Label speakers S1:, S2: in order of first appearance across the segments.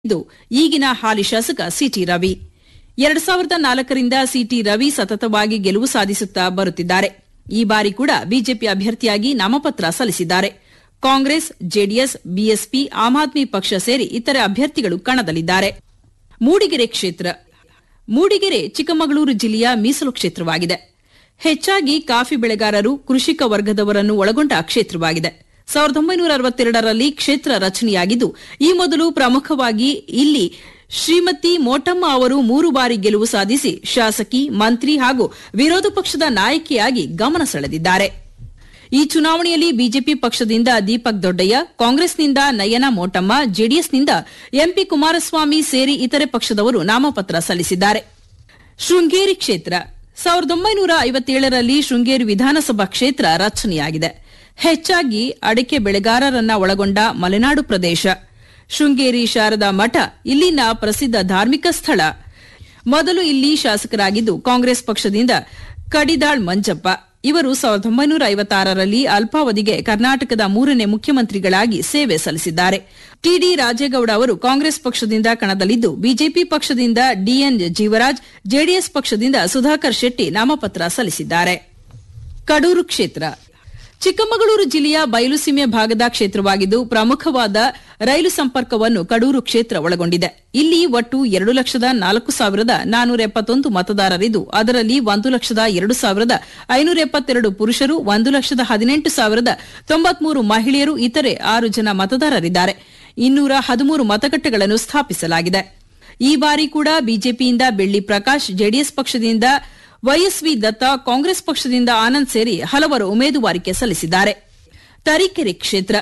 S1: ಇದ್ದು ಈಗಿನ ಹಾಲಿ ಶಾಸಕ ಸಿಟಿ ರವಿ ಎರಡ್ ಸಾವಿರದ ನಾಲ್ಕರಿಂದ ಸಿಟಿ ರವಿ ಸತತವಾಗಿ ಗೆಲುವು ಸಾಧಿಸುತ್ತಾ ಬರುತ್ತಿದ್ದಾರೆ ಈ ಬಾರಿ ಕೂಡ ಬಿಜೆಪಿ ಅಭ್ಯರ್ಥಿಯಾಗಿ ನಾಮಪತ್ರ ಸಲ್ಲಿಸಿದ್ದಾರೆ Congress JDS BSP Aam Aadmi ಪಕ್ಷ ಸೇರಿ ಇತರೆ ಅಭ್ಯರ್ಥಿಗಳು ಕಣದಲ್ಲಿದ್ದಾರೆ ಮೂಡಿಗೆರೆ ಕ್ಷೇತ್ರ ಮೂಡಿಗೆರೆ ಚಿಕ್ಕಮಗಳೂರು ಜಿಲ್ಲೆಯ ಮೀಸಲು ಕ್ಷೇತ್ರವಾಗಿದೆ ಹೆಚ್ಚಾಗಿ ಕಾಫಿ ಬೆಳೆಗಾರರು ಕೃಷಿಕ ವರ್ಗದವರನ್ನು ಒಳಗೊಂಡ ಕ್ಷೇತ್ರವಾಗಿದೆ ಸಾವಿರದ ಒಂಬೈನೂರ ಅರವತ್ತೆರಡರಲ್ಲಿ ಕ್ಷೇತ್ರ ರಚನೆಯಾಗಿದ್ದು ಈ ಮೊದಲು ಪ್ರಮುಖವಾಗಿ ಇಲ್ಲಿ ಶ್ರೀಮತಿ ಮೋಟಮ್ಮ ಅವರು ಮೂರು ಬಾರಿ ಗೆಲುವು ಸಾಧಿಸಿ ಶಾಸಕಿ ಮಂತ್ರಿ ಹಾಗೂ ವಿರೋಧ ಪಕ್ಷದ ನಾಯಕಿಯಾಗಿ ಗಮನ ಸೆಳೆದಿದ್ದಾರೆ ಈ ಚುನಾವಣೆಯಲ್ಲಿ ಬಿಜೆಪಿ ಪಕ್ಷದಿಂದ ದೀಪಕ್ ದೊಡ್ಡಯ್ಯ ಕಾಂಗ್ರೆಸ್ನಿಂದ ನಯನ ಮೋಟಮ್ಮ ಜೆಡಿಎಸ್ನಿಂದ ಎಂಪಿ ಕುಮಾರಸ್ವಾಮಿ ಸೇರಿ ಇತರೆ ಪಕ್ಷದವರು ನಾಮಪತ್ರ ಸಲ್ಲಿಸಿದ್ದಾರೆ ಶೃಂಗೇರಿ ಕ್ಷೇತ್ರ ಸಾವಿರದ ಒಂಬೈನೂರ ಐವತ್ತೇಳರಲ್ಲಿ ಶೃಂಗೇರಿ ವಿಧಾನಸಭಾ ಕ್ಷೇತ್ರ ರಚನೆಯಾಗಿದೆ ಹೆಚ್ಚಾಗಿ ಅಡಿಕೆ ಬೆಳೆಗಾರರನ್ನ ಒಳಗೊಂಡ ಮಲೆನಾಡು ಪ್ರದೇಶ ಶೃಂಗೇರಿ ಶಾರದಾ ಮಠ ಇಲ್ಲಿನ ಪ್ರಸಿದ್ಧ ಧಾರ್ಮಿಕ ಸ್ಥಳ ಮೊದಲು ಇಲ್ಲಿ ಶಾಸಕರಾಗಿದ್ದು ಕಾಂಗ್ರೆಸ್ ಪಕ್ಷದಿಂದ ಕಡಿದಾಳ್ ಮಂಜಪ್ಪ ಇವರು ಸಾವಿರದ ಒಂಬೈನೂರ ಐವತ್ತಾರರಲ್ಲಿ ಅಲ್ಪಾವಧಿಗೆ ಕರ್ನಾಟಕದ ಮೂರನೇ ಮುಖ್ಯಮಂತ್ರಿಗಳಾಗಿ ಸೇವೆ ಸಲ್ಲಿಸಿದ್ದಾರೆ ಟಿಡಿ ರಾಜೇಗೌಡ ಅವರು ಕಾಂಗ್ರೆಸ್ ಪಕ್ಷದಿಂದ ಕಣದಲ್ಲಿದ್ದು ಬಿಜೆಪಿ ಪಕ್ಷದಿಂದ ಡಿಎನ್ ಜೀವರಾಜ್ ಜೆಡಿಎಸ್ ಪಕ್ಷದಿಂದ ಸುಧಾಕರ್ ಶೆಟ್ಟಿ ನಾಮಪತ್ರ ಸಲ್ಲಿಸಿದ್ದಾರೆ ಕಡೂರು ಕ್ಷೇತ್ರ ಚಿಕ್ಕಮಗಳೂರು ಜಿಲ್ಲೆಯ ಬಯಲುಸೀಮೆ ಭಾಗದ ಕ್ಷೇತ್ರವಾಗಿದ್ದು ಪ್ರಮುಖವಾದ ರೈಲು ಸಂಪರ್ಕವನ್ನು ಕಡೂರು ಕ್ಷೇತ್ರ ಒಳಗೊಂಡಿದೆ ಇಲ್ಲಿ ಒಟ್ಟು ಎರಡು ಲಕ್ಷದ ನಾಲ್ಕು ಸಾವಿರದ ನಾನೂರ ಎಪ್ಪತ್ತೊಂದು ಮತದಾರರಿದ್ದು ಅದರಲ್ಲಿ ಒಂದು ಲಕ್ಷದ ಎರಡು ಸಾವಿರದ ಐನೂರ ಎಪ್ಪತ್ತೆರಡು ಪುರುಷರು ಒಂದು ಲಕ್ಷದ ಹದಿನೆಂಟು ಸಾವಿರದ ತೊಂಬತ್ಮೂರು ಮಹಿಳೆಯರು ಇತರೆ ಆರು ಜನ ಮತದಾರರಿದ್ದಾರೆ ಇನ್ನೂರ ಹದಿಮೂರು ಮತಗಟ್ಟೆಗಳನ್ನು ಸ್ಥಾಪಿಸಲಾಗಿದೆ ಈ ಬಾರಿ ಕೂಡ ಬಿಜೆಪಿಯಿಂದ ಬೆಳ್ಳಿ ಪ್ರಕಾಶ್ ಜೆಡಿಎಸ್ ಪಕ್ಷದಿಂದ ವೈಎಸ್ವಿ ದತ್ತ ಕಾಂಗ್ರೆಸ್ ಪಕ್ಷದಿಂದ ಆನಂದ್ ಸೇರಿ ಹಲವರು ಉಮೇದುವಾರಿಕೆ ಸಲ್ಲಿಸಿದ್ದಾರೆ ತರೀಕೆರೆ ಕ್ಷೇತ್ರ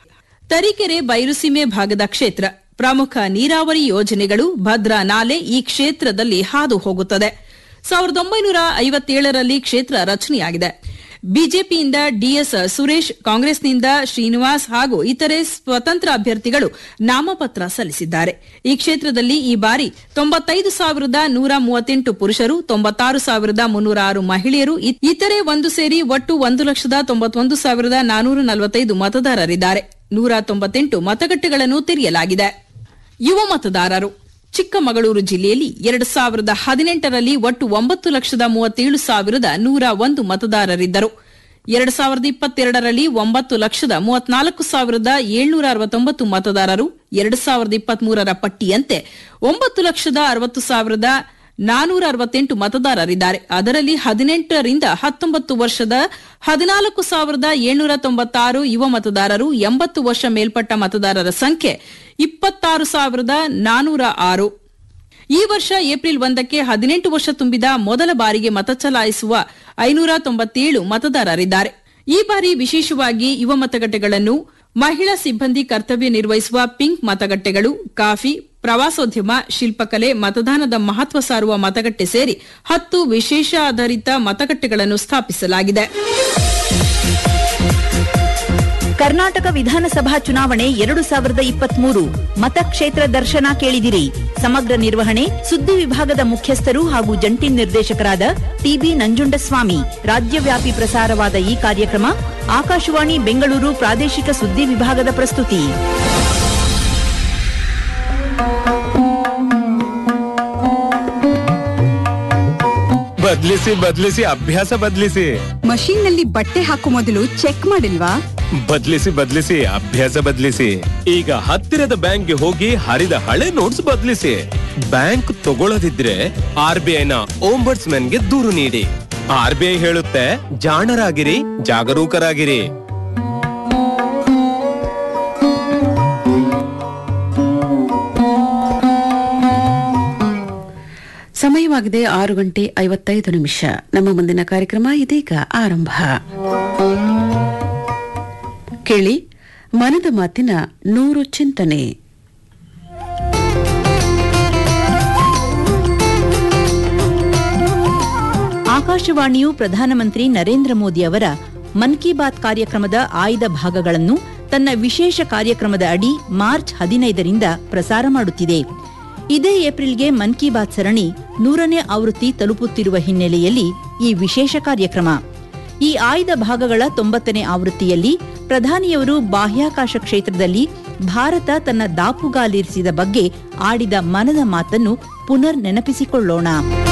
S1: ತರೀಕೆರೆ ಬಯಲುಸೀಮೆ ಭಾಗದ ಕ್ಷೇತ್ರ ಪ್ರಮುಖ ನೀರಾವರಿ ಯೋಜನೆಗಳು ಭದ್ರಾ ನಾಲೆ ಈ ಕ್ಷೇತ್ರದಲ್ಲಿ ಹಾದು ಹೋಗುತ್ತದೆ ಸಾವಿರದ ಒಂಬೈನೂರ ಐವತ್ತೇಳರಲ್ಲಿ ಕ್ಷೇತ್ರ ರಚನೆಯಾಗಿದೆ ಬಿಜೆಪಿಯಿಂದ ಡಿಎಸ್ ಸುರೇಶ್ ಕಾಂಗ್ರೆಸ್ನಿಂದ ಶ್ರೀನಿವಾಸ್ ಹಾಗೂ ಇತರೆ ಸ್ವತಂತ್ರ ಅಭ್ಯರ್ಥಿಗಳು ನಾಮಪತ್ರ ಸಲ್ಲಿಸಿದ್ದಾರೆ ಈ ಕ್ಷೇತ್ರದಲ್ಲಿ ಈ ಬಾರಿ ತೊಂಬತ್ತೈದು ಸಾವಿರದ ನೂರ ಮೂವತ್ತೆಂಟು ಪುರುಷರು ತೊಂಬತ್ತಾರು ಸಾವಿರದ ಮುನ್ನೂರ ಆರು ಮಹಿಳೆಯರು ಇತರೆ ಒಂದು ಸೇರಿ ಒಟ್ಟು ಒಂದು ಲಕ್ಷದ ತೊಂಬತ್ತೊಂದು ಸಾವಿರದ ನಾನೂರ ನಲವತ್ತೈದು ಮತದಾರರಿದ್ದಾರೆ ನೂರ ತೊಂಬತ್ತೆಂಟು ಮತಗಟ್ಟೆಗಳನ್ನು ತೆರೆಯಲಾಗಿದೆ ಯುವ ಮತದಾರರು ಚಿಕ್ಕಮಗಳೂರು ಜಿಲ್ಲೆಯಲ್ಲಿ ಎರಡು ಸಾವಿರದ ಹದಿನೆಂಟರಲ್ಲಿ ಒಟ್ಟು ಒಂಬತ್ತು ಲಕ್ಷದ ಮೂವತ್ತೇಳು ಸಾವಿರದ ನೂರ ಒಂದು ಮತದಾರರಿದ್ದರು ಎರಡು ಸಾವಿರದ ಇಪ್ಪತ್ತೆರಡರಲ್ಲಿ ಒಂಬತ್ತು ಲಕ್ಷದ ಮೂವತ್ನಾಲ್ಕು ಸಾವಿರದ ಏಳ್ನೂರ ಅರವತ್ತೊಂಬತ್ತು ಮತದಾರರು ಎರಡು ಸಾವಿರದ ಇಪ್ಪತ್ಮೂರರ ಪಟ್ಟಿಯಂತೆ ಒಂಬತ್ತು ಲಕ್ಷದ ಅರವತ್ತು ಸಾವಿರದ ನಾನೂರ ಅರವತ್ತೆಂಟು ಮತದಾರರಿದ್ದಾರೆ ಅದರಲ್ಲಿ ಹದಿನೆಂಟರಿಂದ ಹತ್ತೊಂಬತ್ತು ವರ್ಷದ ಹದಿನಾಲ್ಕು ಸಾವಿರದ ಏಳ್ನೂರ ತೊಂಬತ್ತಾರು ಯುವ ಮತದಾರರು ಎಂಬತ್ತು ವರ್ಷ ಮೇಲ್ಪಟ್ಟ ಮತದಾರರ ಸಂಖ್ಯೆ ಇಪ್ಪತ್ತಾರು ಸಾವಿರದ ನಾನೂರ ಆರು ಈ ವರ್ಷ ಏಪ್ರಿಲ್ ಒಂದಕ್ಕೆ ಹದಿನೆಂಟು ವರ್ಷ ತುಂಬಿದ ಮೊದಲ ಬಾರಿಗೆ ಮತ ಚಲಾಯಿಸುವ ಐನೂರ ತೊಂಬತ್ತೇಳು ಮತದಾರರಿದ್ದಾರೆ ಈ ಬಾರಿ ವಿಶೇಷವಾಗಿ ಯುವ ಮತಗಟ್ಟೆಗಳನ್ನು ಮಹಿಳಾ ಸಿಬ್ಬಂದಿ ಕರ್ತವ್ಯ ನಿರ್ವಹಿಸುವ ಪಿಂಕ್ ಮತಗಟ್ಟೆಗಳು ಕಾಫಿ ಪ್ರವಾಸೋದ್ಯಮ ಶಿಲ್ಪಕಲೆ ಮತದಾನದ ಮಹತ್ವ ಸಾರುವ ಮತಗಟ್ಟೆ ಸೇರಿ ಹತ್ತು ವಿಶೇಷ ಆಧಾರಿತ ಮತಗಟ್ಟೆಗಳನ್ನು ಸ್ಥಾಪಿಸಲಾಗಿದೆ
S2: ಕರ್ನಾಟಕ ವಿಧಾನಸಭಾ ಚುನಾವಣೆ ಎರಡು ಸಾವಿರದ ಇಪ್ಪತ್ಮೂರು ಮತಕ್ಷೇತ್ರ ದರ್ಶನ ಕೇಳಿದಿರಿ ಸಮಗ್ರ ನಿರ್ವಹಣೆ ಸುದ್ದಿ ವಿಭಾಗದ ಮುಖ್ಯಸ್ಥರು ಹಾಗೂ ಜಂಟಿ ನಿರ್ದೇಶಕರಾದ ಟಿಬಿ ನಂಜುಂಡಸ್ವಾಮಿ ರಾಜ್ಯವ್ಯಾಪಿ ಪ್ರಸಾರವಾದ ಈ ಕಾರ್ಯಕ್ರಮ ಆಕಾಶವಾಣಿ ಬೆಂಗಳೂರು ಪ್ರಾದೇಶಿಕ ಸುದ್ದಿ ವಿಭಾಗದ ಪ್ರಸ್ತುತಿ
S3: ಬದ್ಲಿಸಿ ಬದ್ಲಿಸಿ ಅಭ್ಯಾಸ ಬದ್ಲಿಸಿ
S4: ಮಷೀನ್ ನಲ್ಲಿ ಬಟ್ಟೆ ಹಾಕೋ ಮೊದಲು ಚೆಕ್ ಮಾಡಿಲ್ವಾ
S3: ಬದ್ಲಿಸಿ ಬದ್ಲಿಸಿ ಅಭ್ಯಾಸ ಬದ್ಲಿಸಿ ಈಗ ಹತ್ತಿರದ ಬ್ಯಾಂಕ್ಗೆ ಹೋಗಿ ಹರಿದ ಹಳೆ ನೋಟ್ಸ್ ಬದ್ಲಿಸಿ ಬ್ಯಾಂಕ್ ತಗೊಳ್ಳದಿದ್ರೆ ಆರ್ ಬಿ ಐನ ಓಂಬರ್ಟ್ಸ್ ಗೆ ದೂರು ನೀಡಿ ಆರ್ ಬಿ ಐ ಹೇಳುತ್ತೆ ಜಾಣರಾಗಿರಿ ಜಾಗರೂಕರಾಗಿರಿ
S5: ಸಮಯವಾಗಿದೆ ಆರು ಗಂಟೆ ಐವತ್ತೈದು ನಿಮಿಷ ನಮ್ಮ ಮುಂದಿನ ಕಾರ್ಯಕ್ರಮ ಇದೀಗ ಆರಂಭ ಕೇಳಿ ಮನದ ಮಾತಿನ ನೂರು ಚಿಂತನೆ
S2: ಆಕಾಶವಾಣಿಯು ಪ್ರಧಾನಮಂತ್ರಿ ನರೇಂದ್ರ ಮೋದಿ ಅವರ ಮನ್ ಕಿ ಬಾತ್ ಕಾರ್ಯಕ್ರಮದ ಆಯ್ದ ಭಾಗಗಳನ್ನು ತನ್ನ ವಿಶೇಷ ಕಾರ್ಯಕ್ರಮದ ಅಡಿ ಮಾರ್ಚ್ ಹದಿನೈದರಿಂದ ಪ್ರಸಾರ ಮಾಡುತ್ತಿದೆ ಇದೇ ಏಪ್ರಿಲ್ಗೆ ಮನ್ ಕಿ ಬಾತ್ ಸರಣಿ ನೂರನೇ ಆವೃತ್ತಿ ತಲುಪುತ್ತಿರುವ ಹಿನ್ನೆಲೆಯಲ್ಲಿ ಈ ವಿಶೇಷ ಕಾರ್ಯಕ್ರಮ ಈ ಆಯ್ದ ಭಾಗಗಳ ತೊಂಬತ್ತನೇ ಆವೃತ್ತಿಯಲ್ಲಿ ಪ್ರಧಾನಿಯವರು ಬಾಹ್ಯಾಕಾಶ ಕ್ಷೇತ್ರದಲ್ಲಿ ಭಾರತ ತನ್ನ ದಾಪುಗಾಲಿರಿಸಿದ ಬಗ್ಗೆ ಆಡಿದ ಮನದ ಮಾತನ್ನು ಪುನರ್ ನೆನಪಿಸಿಕೊಳ್ಳೋಣ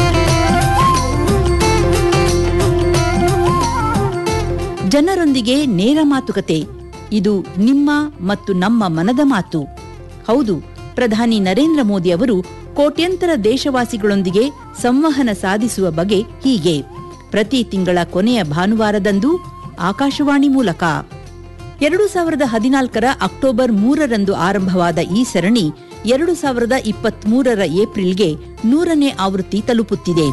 S2: ಜನರೊಂದಿಗೆ ನೇರ ಮಾತುಕತೆ ಇದು ನಿಮ್ಮ ಮತ್ತು ನಮ್ಮ ಮನದ ಮಾತು ಹೌದು ಪ್ರಧಾನಿ ನರೇಂದ್ರ ಮೋದಿ ಅವರು ಕೋಟ್ಯಂತರ ದೇಶವಾಸಿಗಳೊಂದಿಗೆ ಸಂವಹನ ಸಾಧಿಸುವ ಬಗೆ ಹೀಗೆ ಪ್ರತಿ ತಿಂಗಳ ಕೊನೆಯ ಭಾನುವಾರದಂದು ಆಕಾಶವಾಣಿ ಮೂಲಕ ಎರಡು ಸಾವಿರದ ಹದಿನಾಲ್ಕರ ಅಕ್ಟೋಬರ್ ಮೂರರಂದು ಆರಂಭವಾದ ಈ ಸರಣಿ ಎರಡು ಸಾವಿರದ ಇಪ್ಪತ್ಮೂರರ ಏಪ್ರಿಲ್ಗೆ ನೂರನೇ ಆವೃತ್ತಿ ತಲುಪುತ್ತಿದೆ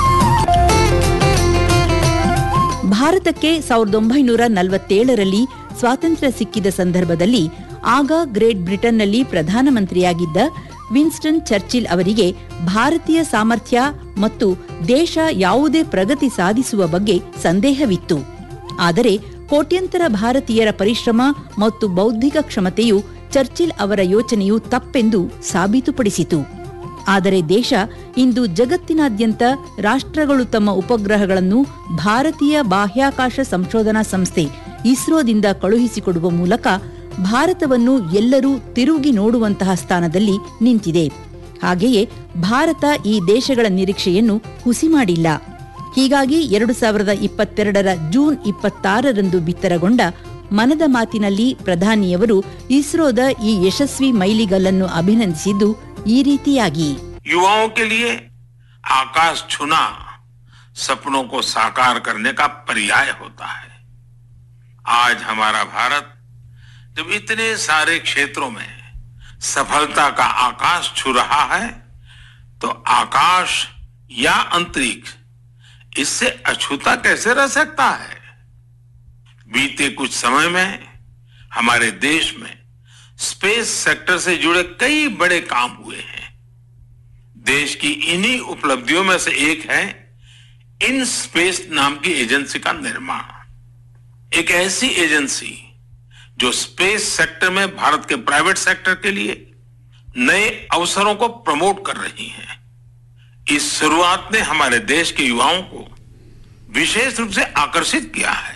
S2: ಭಾರತಕ್ಕೆ ಸಾವಿರದ ಒಂಬೈನೂರ ನಲವತ್ತೇಳರಲ್ಲಿ ಸ್ವಾತಂತ್ರ್ಯ ಸಿಕ್ಕಿದ ಸಂದರ್ಭದಲ್ಲಿ ಆಗ ಗ್ರೇಟ್ ಬ್ರಿಟನ್ನಲ್ಲಿ ಪ್ರಧಾನಮಂತ್ರಿಯಾಗಿದ್ದ ವಿನ್ಸ್ಟನ್ ಚರ್ಚಿಲ್ ಅವರಿಗೆ ಭಾರತೀಯ ಸಾಮರ್ಥ್ಯ ಮತ್ತು ದೇಶ ಯಾವುದೇ ಪ್ರಗತಿ ಸಾಧಿಸುವ ಬಗ್ಗೆ ಸಂದೇಹವಿತ್ತು ಆದರೆ ಕೋಟ್ಯಂತರ ಭಾರತೀಯರ ಪರಿಶ್ರಮ ಮತ್ತು ಬೌದ್ಧಿಕ ಕ್ಷಮತೆಯು ಚರ್ಚಿಲ್ ಅವರ ಯೋಚನೆಯು ತಪ್ಪೆಂದು ಸಾಬೀತುಪಡಿಸಿತು ಆದರೆ ದೇಶ ಇಂದು ಜಗತ್ತಿನಾದ್ಯಂತ ರಾಷ್ಟ್ರಗಳು ತಮ್ಮ ಉಪಗ್ರಹಗಳನ್ನು ಭಾರತೀಯ ಬಾಹ್ಯಾಕಾಶ ಸಂಶೋಧನಾ ಸಂಸ್ಥೆ ಇಸ್ರೋದಿಂದ ಕಳುಹಿಸಿಕೊಡುವ ಮೂಲಕ ಭಾರತವನ್ನು ಎಲ್ಲರೂ ತಿರುಗಿ ನೋಡುವಂತಹ ಸ್ಥಾನದಲ್ಲಿ ನಿಂತಿದೆ ಹಾಗೆಯೇ ಭಾರತ ಈ ದೇಶಗಳ ನಿರೀಕ್ಷೆಯನ್ನು ಹುಸಿ ಮಾಡಿಲ್ಲ ಹೀಗಾಗಿ ಎರಡು ಸಾವಿರದ ಇಪ್ಪತ್ತೆರಡರ ಜೂನ್ ಇಪ್ಪತ್ತಾರರಂದು ಬಿತ್ತರಗೊಂಡ ಮನದ ಮಾತಿನಲ್ಲಿ ಪ್ರಧಾನಿಯವರು ಇಸ್ರೋದ ಈ ಯಶಸ್ವಿ ಮೈಲಿಗಲ್ಲನ್ನು ಅಭಿನಂದಿಸಿದ್ದು ಈ ರೀತಿಯಾಗಿ
S6: युवाओं के लिए आकाश छूना सपनों को साकार करने का पर्याय होता है आज हमारा भारत जब इतने सारे क्षेत्रों में सफलता का आकाश छू रहा है तो आकाश या अंतरिक्ष इससे अछूता कैसे रह सकता है बीते कुछ समय में हमारे देश में स्पेस सेक्टर से जुड़े कई बड़े काम हुए हैं देश की इन्हीं उपलब्धियों में से एक है इन स्पेस नाम की एजेंसी का निर्माण एक ऐसी एजेंसी जो स्पेस सेक्टर में भारत के प्राइवेट सेक्टर के लिए नए अवसरों को प्रमोट कर रही है इस शुरुआत ने हमारे देश के युवाओं को विशेष रूप से आकर्षित किया है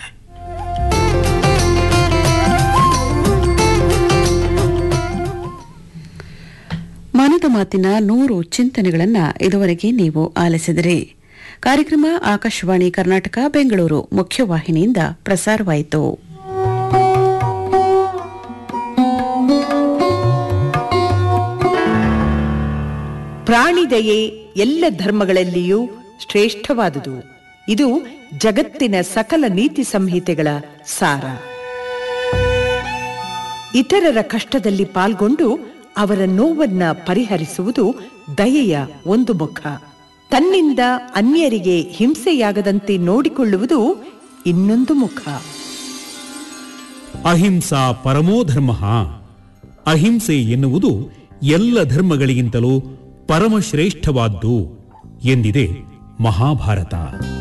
S5: ಮನದ ಮಾತಿನ ನೂರು ಚಿಂತನೆಗಳನ್ನ ಇದುವರೆಗೆ ನೀವು ಆಲಿಸಿದಿರಿ ಕಾರ್ಯಕ್ರಮ ಆಕಾಶವಾಣಿ ಕರ್ನಾಟಕ ಬೆಂಗಳೂರು ಮುಖ್ಯವಾಹಿನಿಯಿಂದ ಪ್ರಸಾರವಾಯಿತು
S7: ಪ್ರಾಣಿದಯೆ ಎಲ್ಲ ಧರ್ಮಗಳಲ್ಲಿಯೂ ಶ್ರೇಷ್ಠವಾದುದು ಇದು ಜಗತ್ತಿನ ಸಕಲ ನೀತಿ ಸಂಹಿತೆಗಳ ಸಾರ ಇತರರ ಕಷ್ಟದಲ್ಲಿ ಪಾಲ್ಗೊಂಡು ಅವರ ನೋವನ್ನ ಪರಿಹರಿಸುವುದು ದಯೆಯ ಒಂದು ಮುಖ ತನ್ನಿಂದ ಅನ್ಯರಿಗೆ ಹಿಂಸೆಯಾಗದಂತೆ ನೋಡಿಕೊಳ್ಳುವುದು ಇನ್ನೊಂದು ಮುಖ
S8: ಅಹಿಂಸಾ ಪರಮೋಧರ್ಮ ಅಹಿಂಸೆ ಎನ್ನುವುದು ಎಲ್ಲ ಧರ್ಮಗಳಿಗಿಂತಲೂ ಪರಮಶ್ರೇಷ್ಠವಾದ್ದು ಎಂದಿದೆ ಮಹಾಭಾರತ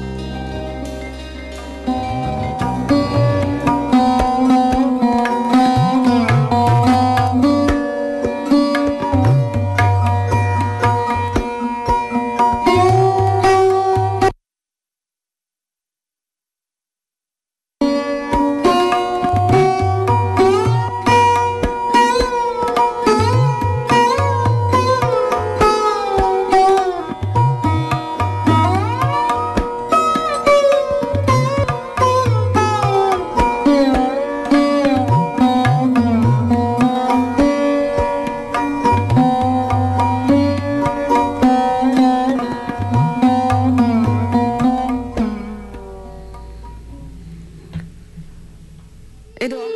S5: ಇದು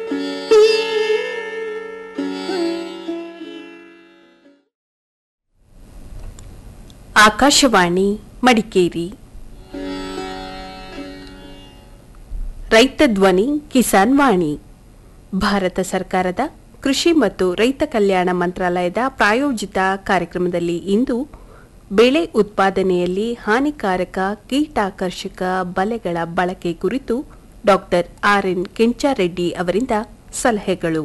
S9: ಆಕಾಶವಾಣಿ ಮಡಿಕೇರಿ ರೈತ ಧ್ವನಿ ಕಿಸಾನ್ ವಾಣಿ ಭಾರತ ಸರ್ಕಾರದ ಕೃಷಿ ಮತ್ತು ರೈತ ಕಲ್ಯಾಣ ಮಂತ್ರಾಲಯದ ಪ್ರಾಯೋಜಿತ ಕಾರ್ಯಕ್ರಮದಲ್ಲಿ ಇಂದು ಬೆಳೆ ಉತ್ಪಾದನೆಯಲ್ಲಿ ಹಾನಿಕಾರಕ ಕೀಟಾಕರ್ಷಕ ಬಲೆಗಳ ಬಳಕೆ ಕುರಿತು ಡಾಕ್ಟರ್ ಆರ್ ಎನ್ ಕೆಂಚಾರೆಡ್ಡಿ ಅವರಿಂದ ಸಲಹೆಗಳು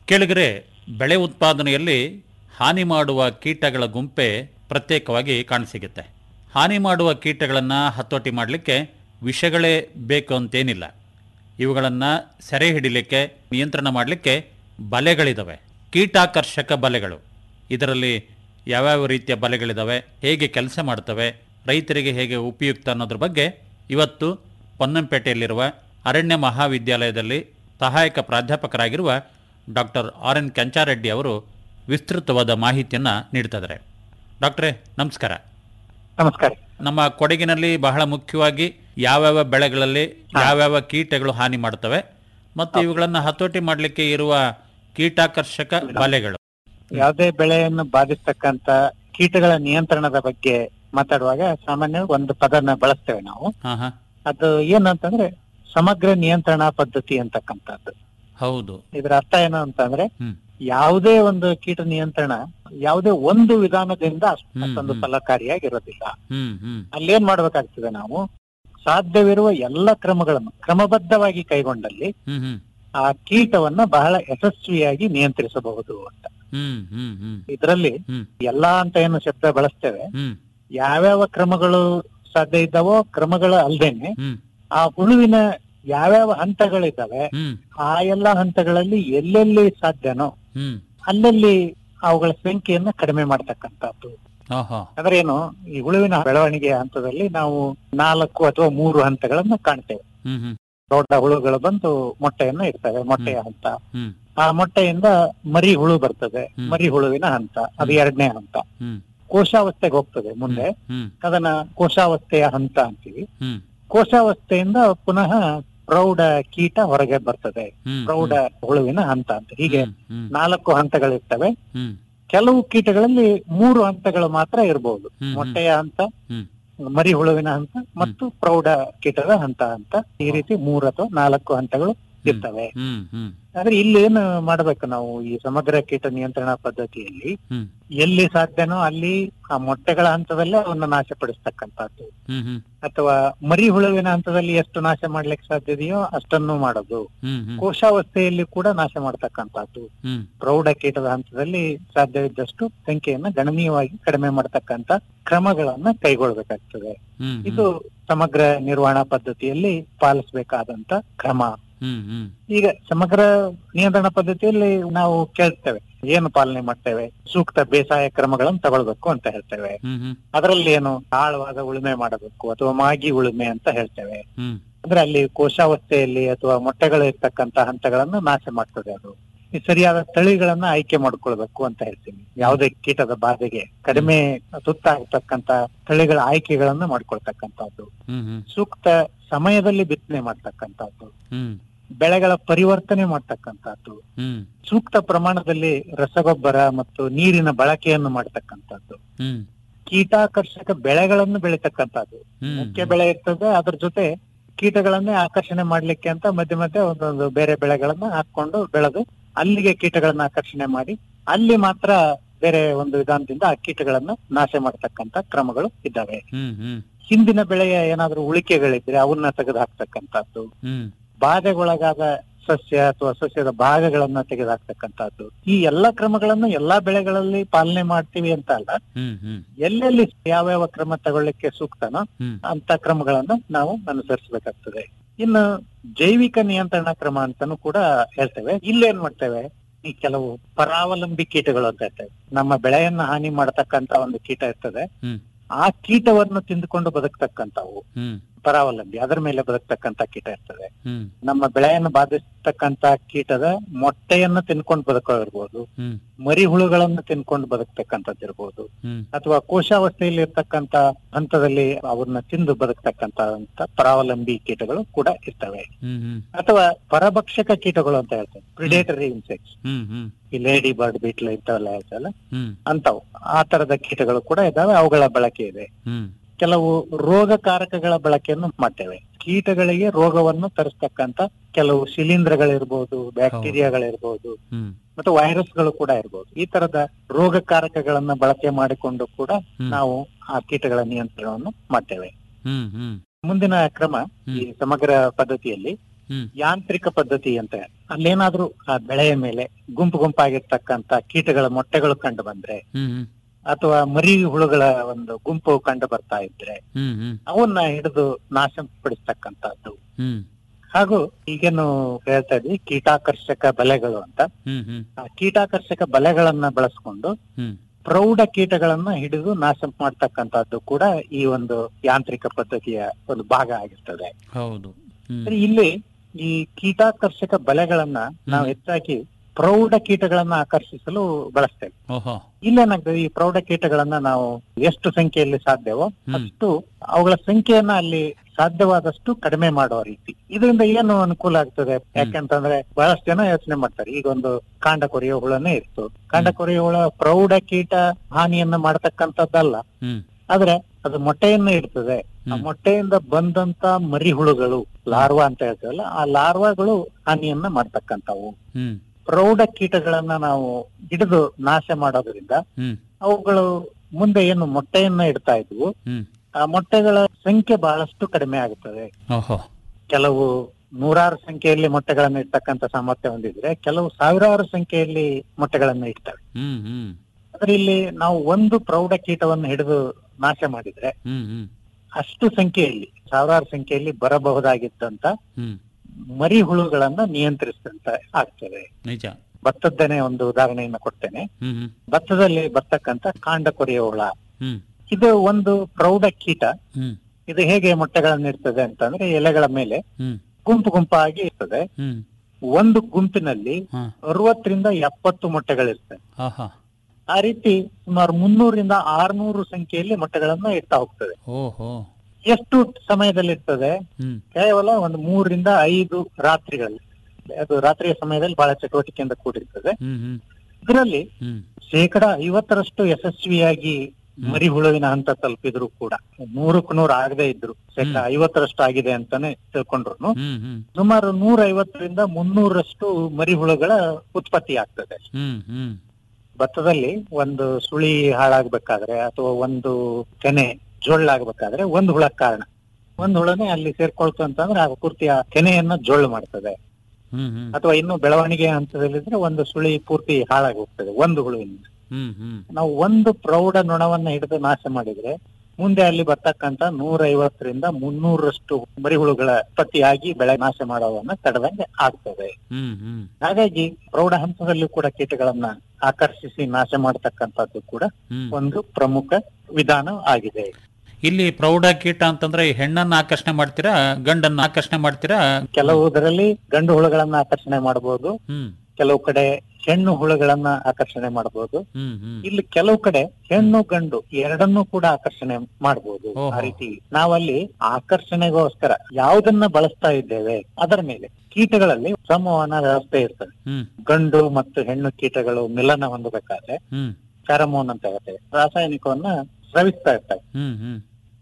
S10: ಕೆಳಗರೆ ಬೆಳೆ ಉತ್ಪಾದನೆಯಲ್ಲಿ ಹಾನಿ ಮಾಡುವ ಕೀಟಗಳ ಗುಂಪೆ ಪ್ರತ್ಯೇಕವಾಗಿ ಕಾಣಸಿಗುತ್ತೆ ಹಾನಿ ಮಾಡುವ ಕೀಟಗಳನ್ನು ಹತೋಟಿ ಮಾಡಲಿಕ್ಕೆ ವಿಷಗಳೇ ಬೇಕು ಅಂತೇನಿಲ್ಲ ಇವುಗಳನ್ನು ಸೆರೆ ಹಿಡಿಲಿಕ್ಕೆ ನಿಯಂತ್ರಣ ಮಾಡಲಿಕ್ಕೆ ಬಲೆಗಳಿದ್ದಾವೆ ಕೀಟಾಕರ್ಷಕ ಬಲೆಗಳು ಇದರಲ್ಲಿ ಯಾವ್ಯಾವ ರೀತಿಯ ಬಲೆಗಳಿದ್ದಾವೆ ಹೇಗೆ ಕೆಲಸ ಮಾಡ್ತವೆ ರೈತರಿಗೆ ಹೇಗೆ ಉಪಯುಕ್ತ ಅನ್ನೋದ್ರ ಬಗ್ಗೆ ಇವತ್ತು ಪೊನ್ನಂಪೇಟೆಯಲ್ಲಿರುವ ಅರಣ್ಯ ಮಹಾವಿದ್ಯಾಲಯದಲ್ಲಿ ಸಹಾಯಕ ಪ್ರಾಧ್ಯಾಪಕರಾಗಿರುವ ಡಾಕ್ಟರ್ ಆರ್ ಎನ್ ಕೆಂಚಾರೆಡ್ಡಿ ಅವರು ವಿಸ್ತೃತವಾದ ಮಾಹಿತಿಯನ್ನು ನೀಡ್ತಿದ್ದಾರೆ ಡಾಕ್ಟ್ರೇ ನಮಸ್ಕಾರ
S11: ನಮಸ್ಕಾರ
S10: ನಮ್ಮ ಕೊಡಗಿನಲ್ಲಿ ಬಹಳ ಮುಖ್ಯವಾಗಿ ಯಾವ್ಯಾವ ಬೆಳೆಗಳಲ್ಲಿ ಯಾವ್ಯಾವ ಕೀಟಗಳು ಹಾನಿ ಮಾಡ್ತವೆ ಮತ್ತು ಇವುಗಳನ್ನು ಹತೋಟಿ ಮಾಡಲಿಕ್ಕೆ ಇರುವ ಕೀಟಾಕರ್ಷಕ ಬಲೆಗಳು
S11: ಯಾವುದೇ ಬೆಳೆಯನ್ನು ಬಾಧಿಸ್ತಕ್ಕಂತ ಕೀಟಗಳ ನಿಯಂತ್ರಣದ ಬಗ್ಗೆ ಮಾತಾಡುವಾಗ ಸಾಮಾನ್ಯವಾಗಿ ಒಂದು ಪದನ ಬಳಸ್ತೇವೆ ನಾವು
S10: ಹಾ ಹಾ
S11: ಅದು ಏನು ಅಂತಂದ್ರೆ ಸಮಗ್ರ ನಿಯಂತ್ರಣ ಪದ್ಧತಿ ಅಂತಕ್ಕಂಥದ್ದು
S10: ಹೌದು
S11: ಇದರ ಅರ್ಥ ಏನು ಅಂತಂದ್ರೆ
S10: ಹ್ಮ್.
S11: ಯಾವುದೇ ಒಂದು ಕೀಟ ನಿಯಂತ್ರಣ ಯಾವುದೇ ಒಂದು ವಿಧಾನದಿಂದ ಅಷ್ಟ್-
S10: ಹ್ಮ್,
S11: ಅಷ್ಟೊಂದು
S10: ಹ್ಮ್.
S11: ಫಲಕಾರಿಯಾಗಿರೋದಿಲ್ಲ
S10: ಹ್ಮ್ ಹ್ಮ್
S11: ಅಲ್ಲೇನ್ ಮಾಡ್ಬೇಕಾಗ್ತದೆ ನಾವು ಸಾಧ್ಯವಿರುವ ಎಲ್ಲ ಕ್ರಮಗಳನ್ನು ಕ್ರಮಬದ್ಧವಾಗಿ ಕೈಗೊಂಡಲ್ಲಿ
S10: ಹ್ಮ್ ಹ್ಮ್
S11: ಆ ಕೀಟವನ್ನ ಬಹಳ ಯಶಸ್ವಿಯಾಗಿ ನಿಯಂತ್ರಿಸಬಹುದು ಅಂತ
S10: ಹ್ಮ್ ಹ್ಮ್ ಹ್ಮ್
S11: ಇದರಲ್ಲಿ
S10: ಹ್ಮ್.
S11: ಎಲ್ಲಾ ಅಂತ ಏನು ಶಬ್ದ ಬಳಸ್ತೇವೆ
S10: ಹ್ಮ್
S11: ಯಾವ್ಯಾವ ಕ್ರಮಗಳು ಸಾಧ್ಯ ಇದ್ದಾವೋ ಕ್ರಮಗಳು ಅಲ್ದೇನೆ
S10: ಹ್ಮ್
S11: ಆ ಹುಳುವಿನ ಯಾವ್ಯಾವ ಹಂತಗಳಿದ್ದಾವೆ
S10: ಹ್ಮ್
S11: ಆ ಎಲ್ಲಾ ಹಂತಗಳಲ್ಲಿ ಎಲ್ಲೆಲ್ಲಿ ಸಾಧ್ಯನೋ
S10: ಹ್ಮ್
S11: ಅಲ್ಲಲ್ಲಿ ಅವುಗಳ ಸಂಖ್ಯೆಯನ್ನ ಕಡಿಮೆ ಮಾಡ್ತಕ್ಕಂಥದ್ದು
S10: ಆಹಾ
S11: ಅಂದ್ರೆ ಏನು ಈ ಹುಳುವಿನ ಬೆಳವಣಿಗೆಯ ಹಂತದಲ್ಲಿ ನಾವು ನಾಲ್ಕು ಅಥವಾ ಮೂರು ಹಂತಗಳನ್ನ ಕಾಣ್ತೇವೆ
S10: ಹ್ಮ್ ಹ್ಮ್
S11: ದೊಡ್ಡ ಹುಳುಗಳು ಬಂದು ಮೊಟ್ಟೆಯನ್ನ ಇಡ್ತವೆ ಮೊಟ್ಟೆಯ ಹಂತ
S10: ಹ್ಮ್
S11: ಆ ಮೊಟ್ಟೆಯಿಂದ ಮರಿ ಹುಳು ಬರ್ತದೆ
S10: ಹ್ಮ್.
S11: ಮರಿ ಹುಳುವಿನ ಹಂತ ಅದು ಎರಡನೇ ಹಂತ
S10: ಹ್ಮ್
S11: ಕೋಶಾವಸ್ಥೆಗೆ ಹೋಗ್ತದೆ ಮುಂದೆ
S10: ಹ್ಮ್
S11: ಅದನ್ನ ಕೋಶಾವಸ್ಥೆಯ ಹಂತ ಅಂತೀವಿ
S10: ಹ್ಮ್
S11: ಕೋಶಾವಸ್ಥೆಯಿಂದ ಪುನಃ ಪ್ರೌಢ ಕೀಟ ಹೊರಗೆ ಬರ್ತದೆ
S10: ಹ್ಮ್
S11: ಪ್ರೌಢ ಹುಳುವಿನ ಹಂತ ಅಂತ ಹೀಗೆ
S10: ಹ್ಮ್ ಹ್ಮ್
S11: ನಾಲ್ಕು ಹಂತಗಳಿರ್ತವೆ
S10: ಹ್ಮ್
S11: ಕೆಲವು ಕೀಟಗಳಲ್ಲಿ ಮೂರು ಹಂತಗಳು ಮಾತ್ರ ಇರಬಹುದು
S10: ಹ್ಮ್.
S11: ಮೊಟ್ಟೆಯ ಹಂತ
S10: ಹ್ಮ್.
S11: ಮರಿ ಹುಳುವಿನ ಹಂತ ಮತ್ತು ಪ್ರೌಢ ಕೀಟದ ಹಂತ ಅಂತ ಈ ರೀತಿ ಮೂರು ಅಥವಾ ನಾಲ್ಕು ಹಂತಗಳು ಇರ್ತವೆ
S10: ಹ್ಮ್ ಹ್ಮ್
S11: ಆದ್ರೆ ಇಲ್ಲಿ ಏನು ಮಾಡ್ಬೇಕು ನಾವು ಈ ಸಮಗ್ರ ಕೀಟ ನಿಯಂತ್ರಣ ಪದ್ಧತಿಯಲ್ಲಿ
S10: ಹ್ಮ್
S11: ಎಲ್ಲಿ ಸಾಧ್ಯನೋ ಅಲ್ಲಿ ಆ ಮೊಟ್ಟೆಗಳ ಹಂತದಲ್ಲೇ ಅವನ್ನ ನಾಶಪಡಿಸ್ತಕ್ಕಂಥದ್ದು
S10: ಹ್ಮ್ ಹ್ಮ್
S11: ಅಥವಾ ಮರಿ ಹುಳುವಿನ ಹಂತದಲ್ಲಿ ಎಷ್ಟು ನಾಶ ಮಾಡ್ಲಿಕ್ಕೆ ಸಾಧ್ಯ ಇದೆಯೋ ಅಷ್ಟನ್ನು ಮಾಡೋದು
S10: ಹ್ಮ್ ಹ್ಮ್
S11: ಕೋಶಾವಸ್ಥೆಯಲ್ಲಿ ಕೂಡ ನಾಶ ಮಾಡ್ತಕ್ಕಂಥದ್ದು
S10: ಹ್ಮ್
S11: ಪ್ರೌಢ ಕೀಟದ ಹಂತದಲ್ಲಿ ಸಾಧ್ಯವಿದ್ದಷ್ಟು ಸಂಖ್ಯೆಯನ್ನ ಗಣನೀಯವಾಗಿ ಕಡಿಮೆ ಮಾಡತಕ್ಕಂತ ಕ್ರಮಗಳನ್ನ ಕೈಗೊಳ್ಬೇಕಾಗ್ತದೆ
S10: ಹ್ಮ್
S11: ಇದು ಸಮಗ್ರ ನಿರ್ವಹಣಾ ಪದ್ಧತಿಯಲ್ಲಿ ಪಾಲಿಸಬೇಕಾದಂತ ಕ್ರಮ
S10: ಹ್ಮ್ ಹ್ಮ್
S11: ಈಗ ಸಮಗ್ರ ನಿಯಂತ್ರಣ ಪದ್ಧತಿಯಲ್ಲಿ ನಾವು ಕೇಳ್ತೇವೆ ಏನು ಪಾಲನೆ ಮಾಡ್ತೇವೆ ಸೂಕ್ತ ಬೇಸಾಯ ಕ್ರಮಗಳನ್ನು ತಗೊಳ್ಬೇಕು ಅಂತ ಹೇಳ್ತೇವೆ
S10: ಹ್ಮ್ ಹ್ಮ್
S11: ಅದರಲ್ಲಿ ಏನು ಆಳವಾದ ಉಳುಮೆ ಮಾಡಬೇಕು ಅಥವಾ ಮಾಗಿ ಉಳುಮೆ ಅಂತ ಹೇಳ್ತೇವೆ
S10: ಹ್ಮ್
S11: ಅಂದ್ರೆ ಅಲ್ಲಿ ಕೋಶಾವಸ್ಥೆಯಲ್ಲಿ ಅಥವಾ ಮೊಟ್ಟೆಗಳು ಇರ್ತಕ್ಕಂತ ಹಂತಗಳನ್ನು ನಾಶ ಮಾಡ್ತದೆ ಅದು ಈ ಸರಿಯಾದ ತಳಿಗಳನ್ನ ಆಯ್ಕೆ ಮಾಡ್ಕೊಳ್ಬೇಕು ಅಂತ ಹೇಳ್ತೀನಿ ಯಾವುದೇ ಕೀಟದ ಬಾಧೆಗೆ ಕಡಿಮೆ ತುತ್ತಾಗತಕ್ಕಂತ ತಳಿಗಳ ಆಯ್ಕೆಗಳನ್ನ ಮಾಡ್ಕೊಳ್ತಕ್ಕಂಥದ್ದು
S10: ಹ್ಮ್ ಹ್ಮ್
S11: ಸೂಕ್ತ ಸಮಯದಲ್ಲಿ ಬಿತ್ತನೆ ಮಾಡ್ತಕ್ಕಂಥದ್ದು
S10: ಹ್ಮ್
S11: ಬೆಳೆಗಳ ಪರಿವರ್ತನೆ ಮಾಡ್ತಕ್ಕಂಥದ್ದು
S10: ಹ್ಮ್
S11: ಸೂಕ್ತ ಪ್ರಮಾಣದಲ್ಲಿ ರಸಗೊಬ್ಬರ ಮತ್ತು ನೀರಿನ ಬಳಕೆಯನ್ನು ಮಾಡ್ತಕ್ಕಂಥದ್ದು
S10: ಹ್ಮ್
S11: ಕೀಟಾಕರ್ಷಕ ಬೆಳೆಗಳನ್ನು ಬೆಳಿತಕ್ಕಂಥದ್ದು
S10: ಹ್ಮ್
S11: ಮುಖ್ಯ ಬೆಳೆ ಇರ್ತದೆ ಅದ್ರ ಜೊತೆ ಕೀಟಗಳನ್ನೇ ಆಕರ್ಷಣೆ ಮಾಡ್ಲಿಕ್ಕೆ ಅಂತ ಮಧ್ಯೆ ಮಧ್ಯೆ ಒಂದೊಂದು ಬೇರೆ ಬೆಳೆಗಳನ್ನ ಹಾಕೊಂಡು ಬೆಳೆದು ಅಲ್ಲಿಗೆ ಕೀಟಗಳನ್ನ ಆಕರ್ಷಣೆ ಮಾಡಿ ಅಲ್ಲಿ ಮಾತ್ರ ಬೇರೆ ಒಂದು ವಿಧಾನದಿಂದ ಆ ಕೀಟಗಳನ್ನ ನಾಶ ಮಾಡತಕ್ಕಂತ ಕ್ರಮಗಳು ಇದ್ದಾವೆ
S10: ಹ್ಮ್ ಹ್ಮ್
S11: ಹಿಂದಿನ ಬೆಳೆಯ ಏನಾದ್ರೂ ಉಳಿಕೆಗಳಿದ್ರೆ ಅವನ್ನ ತೆಗೆದು ಹಾಕ್ತಕ್ಕಂಥದ್ದು
S10: ಹ್ಮ್
S11: ಬಾಧೆಗೊಳಗಾದ ಸಸ್ಯ ಅಥವಾ ಸಸ್ಯದ ಭಾಗಗಳನ್ನ ತೆಗೆದುಹಾಕ್ತಕ್ಕಂಥದ್ದು ಈ ಎಲ್ಲಾ ಕ್ರಮಗಳನ್ನು ಎಲ್ಲಾ ಬೆಳೆಗಳಲ್ಲಿ ಪಾಲನೆ ಮಾಡ್ತೀವಿ ಅಂತ ಅಲ್ಲ
S10: ಹ್ಮ್ ಹ್ಮ್
S11: ಎಲ್ಲೆಲ್ಲಿ ಯಾವ್ಯಾವ ಕ್ರಮ ತಗೊಳ್ಳಿಕ್ಕೆ ಸೂಕ್ತನೋ
S10: ಹ್ಮ್
S11: ಅಂತ ಕ್ರಮಗಳನ್ನ ನಾವು ಅನುಸರಿಸಬೇಕಾಗ್ತದೆ ಇನ್ನು ಜೈವಿಕ ನಿಯಂತ್ರಣ ಕ್ರಮ ಅಂತಾನು ಕೂಡ ಹೇಳ್ತೇವೆ ಇಲ್ಲೇನ್ ಮಾಡ್ತೇವೆ ಈ ಕೆಲವು ಪರಾವಲಂಬಿ ಕೀಟಗಳು ಅಂತ ಹೇಳ್ತೇವೆ ನಮ್ಮ ಬೆಳೆಯನ್ನ ಹಾನಿ ಮಾಡತಕ್ಕಂತ ಒಂದು ಕೀಟ ಇರ್ತದೆ
S10: ಹ್ಮ್.
S11: ಆ ಕೀಟವನ್ನು ತಿಂದುಕೊಂಡು ಬದುಕ್ತಕ್ಕಂಥವು
S10: ಹ್ಮ್
S11: ಪರಾವಲಂಬಿ ಅದರ ಮೇಲೆ ಬದುಕ್ತಕ್ಕಂತ ಕೀಟ ಇರ್ತದೆ
S10: ಹ್ಮ್
S11: ನಮ್ಮ ಬೆಳೆಯನ್ನು ಬಾಧಿಸ್ತಕ್ಕಂತ ಕೀಟದ ಮೊಟ್ಟೆಯನ್ನು ತಿನ್ಕೊಂಡು ಬದುಕೋದಿರ್ಬೋದು
S10: ಹ್ಮ್
S11: ಮರಿ ಹುಳುಗಳನ್ನು ತಿನ್ಕೊಂಡು ಬದುಕ್ತಕ್ಕಂಥದ್ದು ಇರ್ಬೋದು
S10: ಹ್ಮ್
S11: ಅಥವಾ ಕೋಶಾವಸ್ಥೆಯಲ್ಲಿ ಇರ್ತಕ್ಕಂತ ಹಂತದಲ್ಲಿ ಅವನ್ನ ತಿಂದು ಬದುಕ್ತಕ್ಕಂತ ಪರಾವಲಂಬಿ ಕೀಟಗಳು ಕೂಡ ಇರ್ತವೆ
S10: ಹ್ಮ್ ಹ್ಮ್
S11: ಅಥವಾ ಪರಭಕ್ಷಕ ಕೀಟಗಳು ಅಂತ ಹೇಳ್ತೇವೆ ಪ್ರಿಡೇಟರಿ ಇನ್ಸೆಕ್ಟ್ಸ್
S10: ಹ್ಮ್ ಹ್ಮ್
S11: ಈ ಲೇಡಿ ಬರ್ಡ್ ಬೀಟ್ಲ್ ಇಂಥವೆಲ್ಲ ಹೇಳ್ತಲ್ಲ
S10: ಹ್ಮ್
S11: ಅಂತವು ಆ ತರದ ಕೀಟಗಳು ಕೂಡ ಇದಾವೆ ಅವುಗಳ ಬಳಕೆ ಇದೆ
S10: ಹ್ಮ್
S11: ಕೆಲವು ರೋಗಕಾರಕಗಳ ಬಳಕೆಯನ್ನು ಮಾಡ್ತೇವೆ ಕೀಟಗಳಿಗೆ ರೋಗವನ್ನು ತರಿಸ್ತಕ್ಕಂತ ಕೆಲವು ಶಿಲೀಂಧ್ರಗಳಿರ್ಬೋದು ಬ್ಯಾಕ್ಟೀರಿಯಾಗಳಿರ್ಬೋದು
S10: ಹ್ಮ್
S11: ಮತ್ತು ವೈರಸ್ಗಳು ಕೂಡ ಇರ್ಬೋದು ಈ ತರದ ರೋಗಕಾರಕಗಳನ್ನ ಬಳಕೆ ಮಾಡಿಕೊಂಡು ಕೂಡ
S10: ಹ್ಮ್.
S11: ನಾವು ಆ ಕೀಟಗಳ ನಿಯಂತ್ರಣವನ್ನು ಮಾಡ್ತೇವೆ
S10: ಹ್ಮ್ ಹ್ಮ್
S11: ಮುಂದಿನ ಕ್ರಮ ಈ ಸಮಗ್ರ ಪದ್ಧತಿಯಲ್ಲಿ
S10: ಹ್ಮ್
S11: ಯಾಂತ್ರಿಕ ಪದ್ಧತಿ ಅಂತ ಅಲ್ಲೇನಾದ್ರೂ ಆ ಬೆಳೆಯ ಮೇಲೆ ಗುಂಪು ಗುಂಪಾಗಿರ್ತಕ್ಕಂತ ಕೀಟಗಳ ಮೊಟ್ಟೆಗಳು ಕಂಡು ಬಂದ್ರೆ
S10: ಹ್ಮ್ ಹ್ಮ್
S11: ಅಥವಾ ಮರಿ ಹುಳುಗಳ ಒಂದು ಗುಂಪು ಕಂಡು ಬರ್ತಾ ಇದ್ರೆ
S10: ಹ್ಮ್ ಹ್ಮ್
S11: ಅವನ್ನ ಹಿಡಿದು ನಾಶಪಡಿಸ್ತಕ್ಕಂಥದ್ದು
S10: ಹ್ಮ್
S11: ಹಾಗೂ ಈಗೇನು ಹೇಳ್ತಾ ಇದ್ವಿ ಕೀಟಾಕರ್ಷಕ ಬಲೆಗಳು ಅಂತ
S10: ಹ್ಮ್ ಹ್ಮ್
S11: ಆ ಕೀಟಾಕರ್ಷಕ ಬಲೆಗಳನ್ನ ಬಳಸ್ಕೊಂಡು
S10: ಹ್ಮ್
S11: ಪ್ರೌಢ ಕೀಟಗಳನ್ನ ಹಿಡಿದು ನಾಶ ಮಾಡ್ತಕ್ಕಂಥದ್ದು ಕೂಡ ಈ ಒಂದು ಯಾಂತ್ರಿಕ ಪದ್ಧತಿಯ ಒಂದು ಭಾಗ ಆಗಿರ್ತದೆ
S10: ಹೌದು ಹ್ಮ್
S11: ಸರಿ, ಇಲ್ಲಿ ಈ ಕೀಟಾಕರ್ಷಕ ಬಲೆಗಳನ್ನ ನಾವು ಹೆಚ್ಚಾಗಿ ಪ್ರೌಢ ಕೀಟಗಳನ್ನ ಆಕರ್ಷಿಸಲು ಬಳಸ್ತೇವೆ
S10: ಓಹೋ
S11: ಇಲ್ಲೇನಾಗ್ತದೆ ಈ ಪ್ರೌಢ ಕೀಟಗಳನ್ನ ನಾವು ಎಷ್ಟು ಸಂಖ್ಯೆಯಲ್ಲಿ ಸಾಧ್ಯವೋ
S10: ಹ್ಮ್
S11: ಅಷ್ಟು ಅವುಗಳ ಸಂಖ್ಯೆಯನ್ನ ಅಲ್ಲಿ ಸಾಧ್ಯವಾದಷ್ಟು ಕಡಿಮೆ ಮಾಡುವ ರೀತಿ ಇದರಿಂದ ಏನು ಅನುಕೂಲ ಆಗ್ತದೆ ಯಾಕೆಂತಂದ್ರೆ ಬಹಳಷ್ಟು ಜನ ಯೋಚನೆ ಮಾಡ್ತಾರೆ ಈಗ ಒಂದು ಕಾಂಡ ಕೊರೆಯೋ ಹುಳನೇ ಇತ್ತು ಕಾಂಡ ಕೊರೆಯೋ ಹುಳ ಪ್ರೌಢ ಕೀಟ ಹಾನಿಯನ್ನ ಮಾಡತಕ್ಕಂಥದ್ದಲ್ಲ
S10: ಹ್ಮ್
S11: ಆದ್ರೆ ಅದು ಮೊಟ್ಟೆಯನ್ನ ಇಡ್ತದೆ ಆ
S10: ಹ್ಮ್.
S11: ಮೊಟ್ಟೆಯಿಂದ ಬಂದಂತ ಮರಿ ಹುಳುಗಳು ಲಾರ್ವಾ ಅಂತ ಹೇಳ್ತೀವಲ್ಲ ಆ ಲಾರ್ವಾಗಳು ಹಾನಿಯನ್ನ ಮಾಡ್ತಕ್ಕಂಥವು
S10: ಹ್ಮ್
S11: ಪ್ರೌಢ ಕೀಟಗಳನ್ನ ನಾವು ಹಿಡಿದು ನಾಶ ಮಾಡೋದ್ರಿಂದ
S10: ಹ್ಮ್
S11: ಅವುಗಳು ಮುಂದೆ ಏನು ಮೊಟ್ಟೆಯನ್ನ ಇಡ್ತಾ ಇದ್ವು
S10: ಹ್ಮ್
S11: ಆ ಮೊಟ್ಟೆಗಳ ಸಂಖ್ಯೆ ಬಹಳಷ್ಟು ಕಡಿಮೆ ಆಗುತ್ತದೆ
S10: ಓಹೋ
S11: ಕೆಲವು ನೂರಾರು ಸಂಖ್ಯೆಯಲ್ಲಿ ಮೊಟ್ಟೆಗಳನ್ನ ಇಡ್ತಕ್ಕಂತ ಸಾಮರ್ಥ್ಯ ಹೊಂದಿದ್ರೆ ಕೆಲವು ಸಾವಿರಾರು ಸಂಖ್ಯೆಯಲ್ಲಿ ಮೊಟ್ಟೆಗಳನ್ನ ಇಡ್ತವೆ
S10: ಹ್ಮ್ ಹ್ಮ್
S11: ಆದ್ರೆ ಇಲ್ಲಿ ನಾವು ಒಂದು ಪ್ರೌಢ ಕೀಟವನ್ನು ಹಿಡಿದು ನಾಶ ಮಾಡಿದ್ರೆ
S10: ಹ್ಮ್ ಹ್ಮ್
S11: ಅಷ್ಟು ಸಂಖ್ಯೆಯಲ್ಲಿ ಸಾವಿರಾರು ಸಂಖ್ಯೆಯಲ್ಲಿ ಬರಬಹುದಾಗಿದ್ದಂತ
S10: ಹ್ಮ್
S11: ಮರಿ ಹುಳುಗಳನ್ನ ನಿಯಂತ್ರಿಸಿದಂತ ಆಗ್ತದೆ
S10: ನಿಜ
S11: ಭತ್ತದ್ದೇನೆ ಒಂದು ಉದಾಹರಣೆಯನ್ನ ಕೊಡ್ತೇನೆ
S10: ಹ್ಮ್ ಹ್ಮ್
S11: ಭತ್ತದಲ್ಲಿ ಬರ್ತಕ್ಕಂತ ಕಾಂಡ ಕೊರೆಯ ಹುಳ
S10: ಹ್ಮ್
S11: ಇದು ಒಂದು ಪ್ರೌಢ ಕೀಟ
S10: ಹ್ಮ್
S11: ಇದು ಹೇಗೆ ಮೊಟ್ಟೆಗಳನ್ನ ಇಡ್ತದೆ ಅಂತಂದ್ರೆ ಎಲೆಗಳ ಮೇಲೆ
S10: ಹ್ಮ್
S11: ಗುಂಪು ಗುಂಪಾಗಿ ಇರ್ತದೆ
S10: ಹ್ಮ್
S11: ಒಂದು ಗುಂಪಿನಲ್ಲಿ
S10: ಹಾ
S11: ಅರವತ್ತರಿಂದ ಎಪ್ಪತ್ತು ಮೊಟ್ಟೆಗಳಿರ್ತವೆ
S10: ಆಹಾ
S11: ಆ ರೀತಿ ಸುಮಾರು ಮುನ್ನೂರಿಂದ ಆರ್ನೂರು ಸಂಖ್ಯೆಯಲ್ಲಿ ಮೊಟ್ಟೆಗಳನ್ನ ಇಡ್ತಾ ಹೋಗ್ತದೆ
S10: ಓಹೋ
S11: ಎಷ್ಟು ಸಮಯದಲ್ಲಿ ಇರ್ತದೆ
S10: ಹ್ಮ್
S11: ಕೇವಲ ಒಂದು ಮೂರರಿಂದ ಐದು ರಾತ್ರಿಗಳಲ್ಲಿ ಅದು ರಾತ್ರಿಯ ಸಮಯದಲ್ಲಿ ಬಹಳ ಚಟುವಟಿಕೆಯಿಂದ ಕೂಡಿರ್ತದೆ
S10: ಹ್ಮ್ ಹ್ಮ್
S11: ಇದರಲ್ಲಿ
S10: ಹ್ಮ್
S11: ಶೇಕಡ ಐವತ್ತರಷ್ಟು ಯಶಸ್ವಿಯಾಗಿ ಮರಿ ಹುಳುವಿನ ಹಂತ ತಲುಪಿದ್ರು ಕೂಡ ನೂರಕ್ಕೂ ನೂರು ಆಗದೆ ಇದ್ರು ಶೇಕಡ ಐವತ್ತರಷ್ಟು ಆಗಿದೆ ಅಂತಾನೆ ತಿಳ್ಕೊಂಡ್ರು
S10: ಹ್ಮ್ ಹ್ಮ್
S11: ಸುಮಾರು ನೂರ ಐವತ್ತರಿಂದ ಮುನ್ನೂರಷ್ಟು ಮರಿ ಹುಳುಗಳ ಉತ್ಪತ್ತಿ ಆಗ್ತದೆ
S10: ಹ್ಮ್ ಹ್ಮ್
S11: ಭತ್ತದಲ್ಲಿ ಒಂದು ಸುಳಿ ಹಾಳಾಗ್ಬೇಕಾದ್ರೆ ಅಥವಾ ಒಂದು ತೆನೆ ಜೊಳ್ಳಾಗ್ಬೇಕಾದ್ರೆ ಒಂದು ಹುಳ ಕಾರಣ ಒಂದು ಹುಳನೇ ಅಲ್ಲಿ ಸೇರ್ಕೊಳ್ತು ಅಂತಂದ್ರೆ ಆ ಪೂರ್ತಿ ಆ ತೆನೆಯನ್ನ ಜೊಳ್ಳು ಮಾಡ್ತದೆ
S10: ಹ್ಮ್ ಹ್ಮ್
S11: ಅಥವಾ ಇನ್ನು ಬೆಳವಣಿಗೆ ಹಂತದಲ್ಲಿದ್ರೆ ಒಂದು ಸುಳಿ ಪೂರ್ತಿ ಹಾಳಾಗಿ ಹೋಗ್ತದೆ ಒಂದು ಹುಳುವಿನಿಂದ
S10: ಹ್ಮ್ ಹ್ಮ್
S11: ನಾವು ಒಂದು ಪ್ರೌಢ ನೊಣವನ್ನ ಹಿಡಿದು ನಾಶ ಮಾಡಿದ್ರೆ ಮುಂದೆ ಅಲ್ಲಿ ಬರ್ತಕ್ಕಂತ ನೂರ ಐವತ್ತರಿಂದ ಮುನ್ನೂರಷ್ಟು ಮರಿಹುಳುಗಳ ಉತ್ಪತ್ತಿಯಾಗಿ ಬೆಳೆ ನಾಶ ಮಾಡೋವನ್ನ ತಡೆದಂಗೆ ಆಗ್ತದೆ
S10: ಹ್ಮ್ ಹ್ಮ್
S11: ಹಾಗಾಗಿ ಪ್ರೌಢ ಹಂತದಲ್ಲೂ ಕೂಡ ಕೀಟಗಳನ್ನ ಆಕರ್ಷಿಸಿ ನಾಶ ಮಾಡತಕ್ಕಂಥದ್ದು ಕೂಡ
S10: ಹ್ಮ್
S11: ಒಂದು ಪ್ರಮುಖ ವಿಧಾನ ಆಗಿದೆ
S10: ಇಲ್ಲಿ ಪ್ರೌಢ ಕೀಟ ಅಂತಂದ್ರೆ ಈ ಹೆಣ್ಣನ್ನ ಆಕರ್ಷಣೆ ಮಾಡ್ತೀರಾ ಗಂಡನ್ನ ಆಕರ್ಷಣೆ ಮಾಡ್ತೀರಾ
S11: ಕೆಲವುದರಲ್ಲಿ ಗಂಡು ಹುಳುಗಳನ್ನ ಆಕರ್ಷಣೆ ಮಾಡಬಹುದು
S10: ಹ್ಮ್
S11: ಕೆಲವು ಕಡೆ ಹೆಣ್ಣು ಹುಳುಗಳನ್ನ ಆಕರ್ಷಣೆ ಮಾಡಬಹುದು
S10: ಹ್ಮ್ ಹ್ಮ್
S11: ಇಲ್ಲಿ ಕೆಲವು ಕಡೆ ಹೆಣ್ಣು ಗಂಡು ಎರಡನ್ನೂ ಕೂಡ ಆಕರ್ಷಣೆ ಮಾಡಬಹುದು
S10: ಓಹೋ.
S11: ಆ ರೀತಿ ನಾವಲ್ಲಿ ಆಕರ್ಷಣೆಗೋಸ್ಕರ ಯಾವುದನ್ನ ಬಳಸ್ತಾ ಇದ್ದೇವೆ ಅದರ ಮೇಲೆ ಕೀಟಗಳಲ್ಲಿ ಸಂವಹನ ವ್ಯವಸ್ಥೆ ಇರ್ತದೆ
S10: ಹ್ಮ್
S11: ಗಂಡು ಮತ್ತು ಹೆಣ್ಣು ಕೀಟಗಳು ಮಿಲನ ಹೊಂದಬೇಕಾದ್ರೆ
S10: ಹ್ಮ್
S11: ಫೆರಮೋನ್ ಅಂತ ಹೇಳ್ತೇವೆ ರಾಸಾಯನಿಕವನ್ನ ಸ್ರವಿಸ್ತಾ ಇರ್ತವೆ
S10: ಹ್ಮ್ ಹ್ಮ್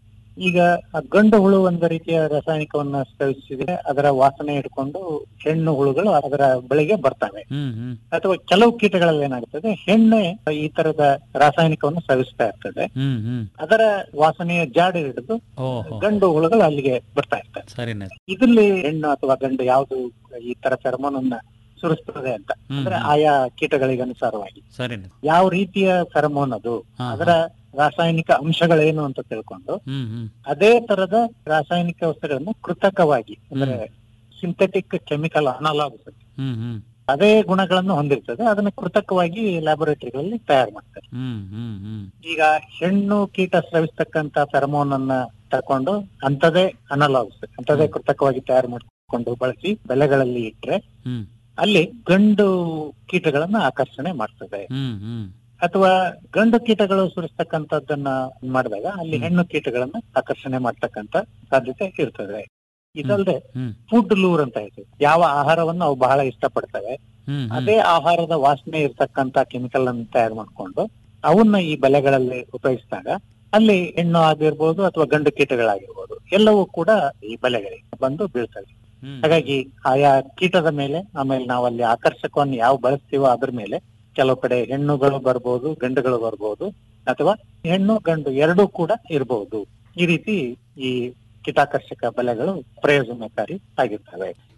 S11: ಈಗ ಆ ಗಂಡು ಹುಳು ಒಂದು ರೀತಿಯ ರಾಸಾಯನಿಕವನ್ನ ಸ್ರವಿಸಿದ್ರೆ ಅದರ ವಾಸನೆ ಹಿಡ್ಕೊಂಡು ಹೆಣ್ಣು ಹುಳುಗಳು ಅದರ ಬಳಿಗೆ ಬರ್ತವೆ
S10: ಹ್ಮ್ ಹ್ಮ್
S11: ಅಥವಾ ಕೆಲವು ಕೀಟಗಳಲ್ಲಿ ಏನಾಗ್ತದೆ ಹೆಣ್ಣೆ ಈ ತರದ ರಾಸಾಯನಿಕವನ್ನು ಸ್ರವಿಸ್ತಾ ಇರ್ತದೆ
S10: ಹ್ಮ್ ಹ್ಮ್
S11: ಅದರ ವಾಸನೆಯ ಜಾಡು ಹಿಡಿದು
S10: ಓಹೋ
S11: ಗಂಡು ಹುಳುಗಳು ಅಲ್ಲಿಗೆ ಬರ್ತಾ ಇರ್ತವೆ
S10: ಸರಿನೇ
S11: ಇದರಲ್ಲಿ ಹೆಣ್ಣು ಅಥವಾ ಗಂಡು ಯಾವುದು ಈ ತರ ಫೆರಮೋನನ್ನ ಸುರಿಸ್ತದೆ ಅಂತ
S10: ಹ್ಮ್
S11: ಅಂದ್ರೆ
S10: ಹ್ಮ್.
S11: ಆಯಾ ಕೀಟಗಳಿಗೆ ಅನುಸಾರವಾಗಿ
S10: ಸರಿನೇ
S11: ಯಾವ ರೀತಿಯ ಫೆರಮೋನ್ ಅದು
S10: ಹಾ,
S11: ಅದರ ರಾಸಾಯನಿಕ ಅಂಶಗಳೇನು ಅಂತ ತಿಳ್ಕೊಂಡು
S10: ಹ್ಮ್ ಹ್ಮ್
S11: ಅದೇ ತರದ ರಾಸಾಯನಿಕ ವಸ್ತುಗಳನ್ನು ಕೃತಕವಾಗಿ ಅಂದ್ರೆ ಸಿಂಥೆಟಿಕ್ ಕೆಮಿಕಲ್ ಅನಲಾಗ್ಸ್
S10: ಹ್ಮ್ ಹ್ಮ್
S11: ಅದೇ ಗುಣಗಳನ್ನು ಹೊಂದಿರ್ತದೆ ಅದನ್ನ ಕೃತಕವಾಗಿ ಲ್ಯಾಬೊರೇಟರಿಗಳಲ್ಲಿ ತಯಾರು ಮಾಡ್ತಾರೆ
S10: ಹ್ಮ್ ಹ್ಮ್ ಹ್ಮ್
S11: ಈಗ ಹೆಣ್ಣು ಕೀಟ ಸ್ರವಿಸ್ತಕ್ಕಂತ ಫೆರಮೋನ್ ಅನ್ನ ತಕೊಂಡು ಅಂತದೇ ಅನಲಾಗ್ಸ್ ಅಂತದೇ ಕೃತಕವಾಗಿ ತಯಾರು ಮಾಡಿಕೊಂಡು ಬಳಸಿ ಬೆಳೆಗಳಲ್ಲಿ ಇಟ್ರೆ
S10: ಹ್ಮ್
S11: ಅಲ್ಲಿ ಗಂಡು ಕೀಟಗಳನ್ನ ಆಕರ್ಷಣೆ ಮಾಡ್ತದೆ
S10: ಹ್ಮ್ ಹ್ಮ್
S11: ಅಥವಾ ಗಂಡು ಕೀಟಗಳು ಸುರಿಸ್ತಕ್ಕಂಥದ್ದನ್ನ ಮಾಡಿದಾಗ ಅಲ್ಲಿ ಹೆಣ್ಣು ಕೀಟಗಳನ್ನ ಆಕರ್ಷಣೆ ಮಾಡ್ತಕ್ಕಂತ ಸಾಧ್ಯತೆ ಇರ್ತದೆ ಇದಲ್ಲದೆ
S10: ಹ್ಮ್
S11: ಫುಡ್ ಲೂರ್ ಅಂತ ಹೇಳ್ತೀವಿ ಯಾವ ಆಹಾರವನ್ನು ಅವು ಬಹಳ ಇಷ್ಟಪಡ್ತವೆ
S10: ಹ್ಮ್ ಹ್ಮ್
S11: ಅದೇ ಆಹಾರದ ವಾಸನೆ ಇರ್ತಕ್ಕಂತ ಕೆಮಿಕಲ್ ಅನ್ನು ತಯಾರು ಮಾಡ್ಕೊಂಡು ಅವನ್ನ ಈ ಬಲೆಗಳಲ್ಲಿ ಉಪಯೋಗಿಸಿದಾಗ ಅಲ್ಲಿ ಹೆಣ್ಣು ಆಗಿರ್ಬೋದು ಅಥವಾ ಗಂಡು ಕೀಟಗಳಾಗಿರ್ಬೋದು ಎಲ್ಲವೂ ಕೂಡ ಈ ಬಲೆಗಳಿಗೆ ಬಂದು ಬೀಳ್ತವೆ
S10: ಹ್ಮ್
S11: ಹಾಗಾಗಿ ಆಯಾ ಕೀಟದ ಮೇಲೆ ಆಮೇಲೆ ನಾವು ಅಲ್ಲಿ ಆಕರ್ಷಕವನ್ನು ಯಾವ ಬಳಸ್ತೀವೋ ಅದ್ರ ಮೇಲೆ ಕೆಲವು ಕಡೆ ಹೆಣ್ಣುಗಳು ಬರ್ಬೋದು ಗಂಡುಗಳು ಬರ್ಬೋದು ಅಥವಾ ಹೆಣ್ಣು ಗಂಡು ಎರಡೂ ಕೂಡ ಇರಬಹುದು ಈ ರೀತಿ ಈ ಕೀಟಾಕರ್ಷಕ ಬಲೆಗಳು ಪ್ರಯೋಜನಕಾರಿ ಆಗಿರ್ತವೆ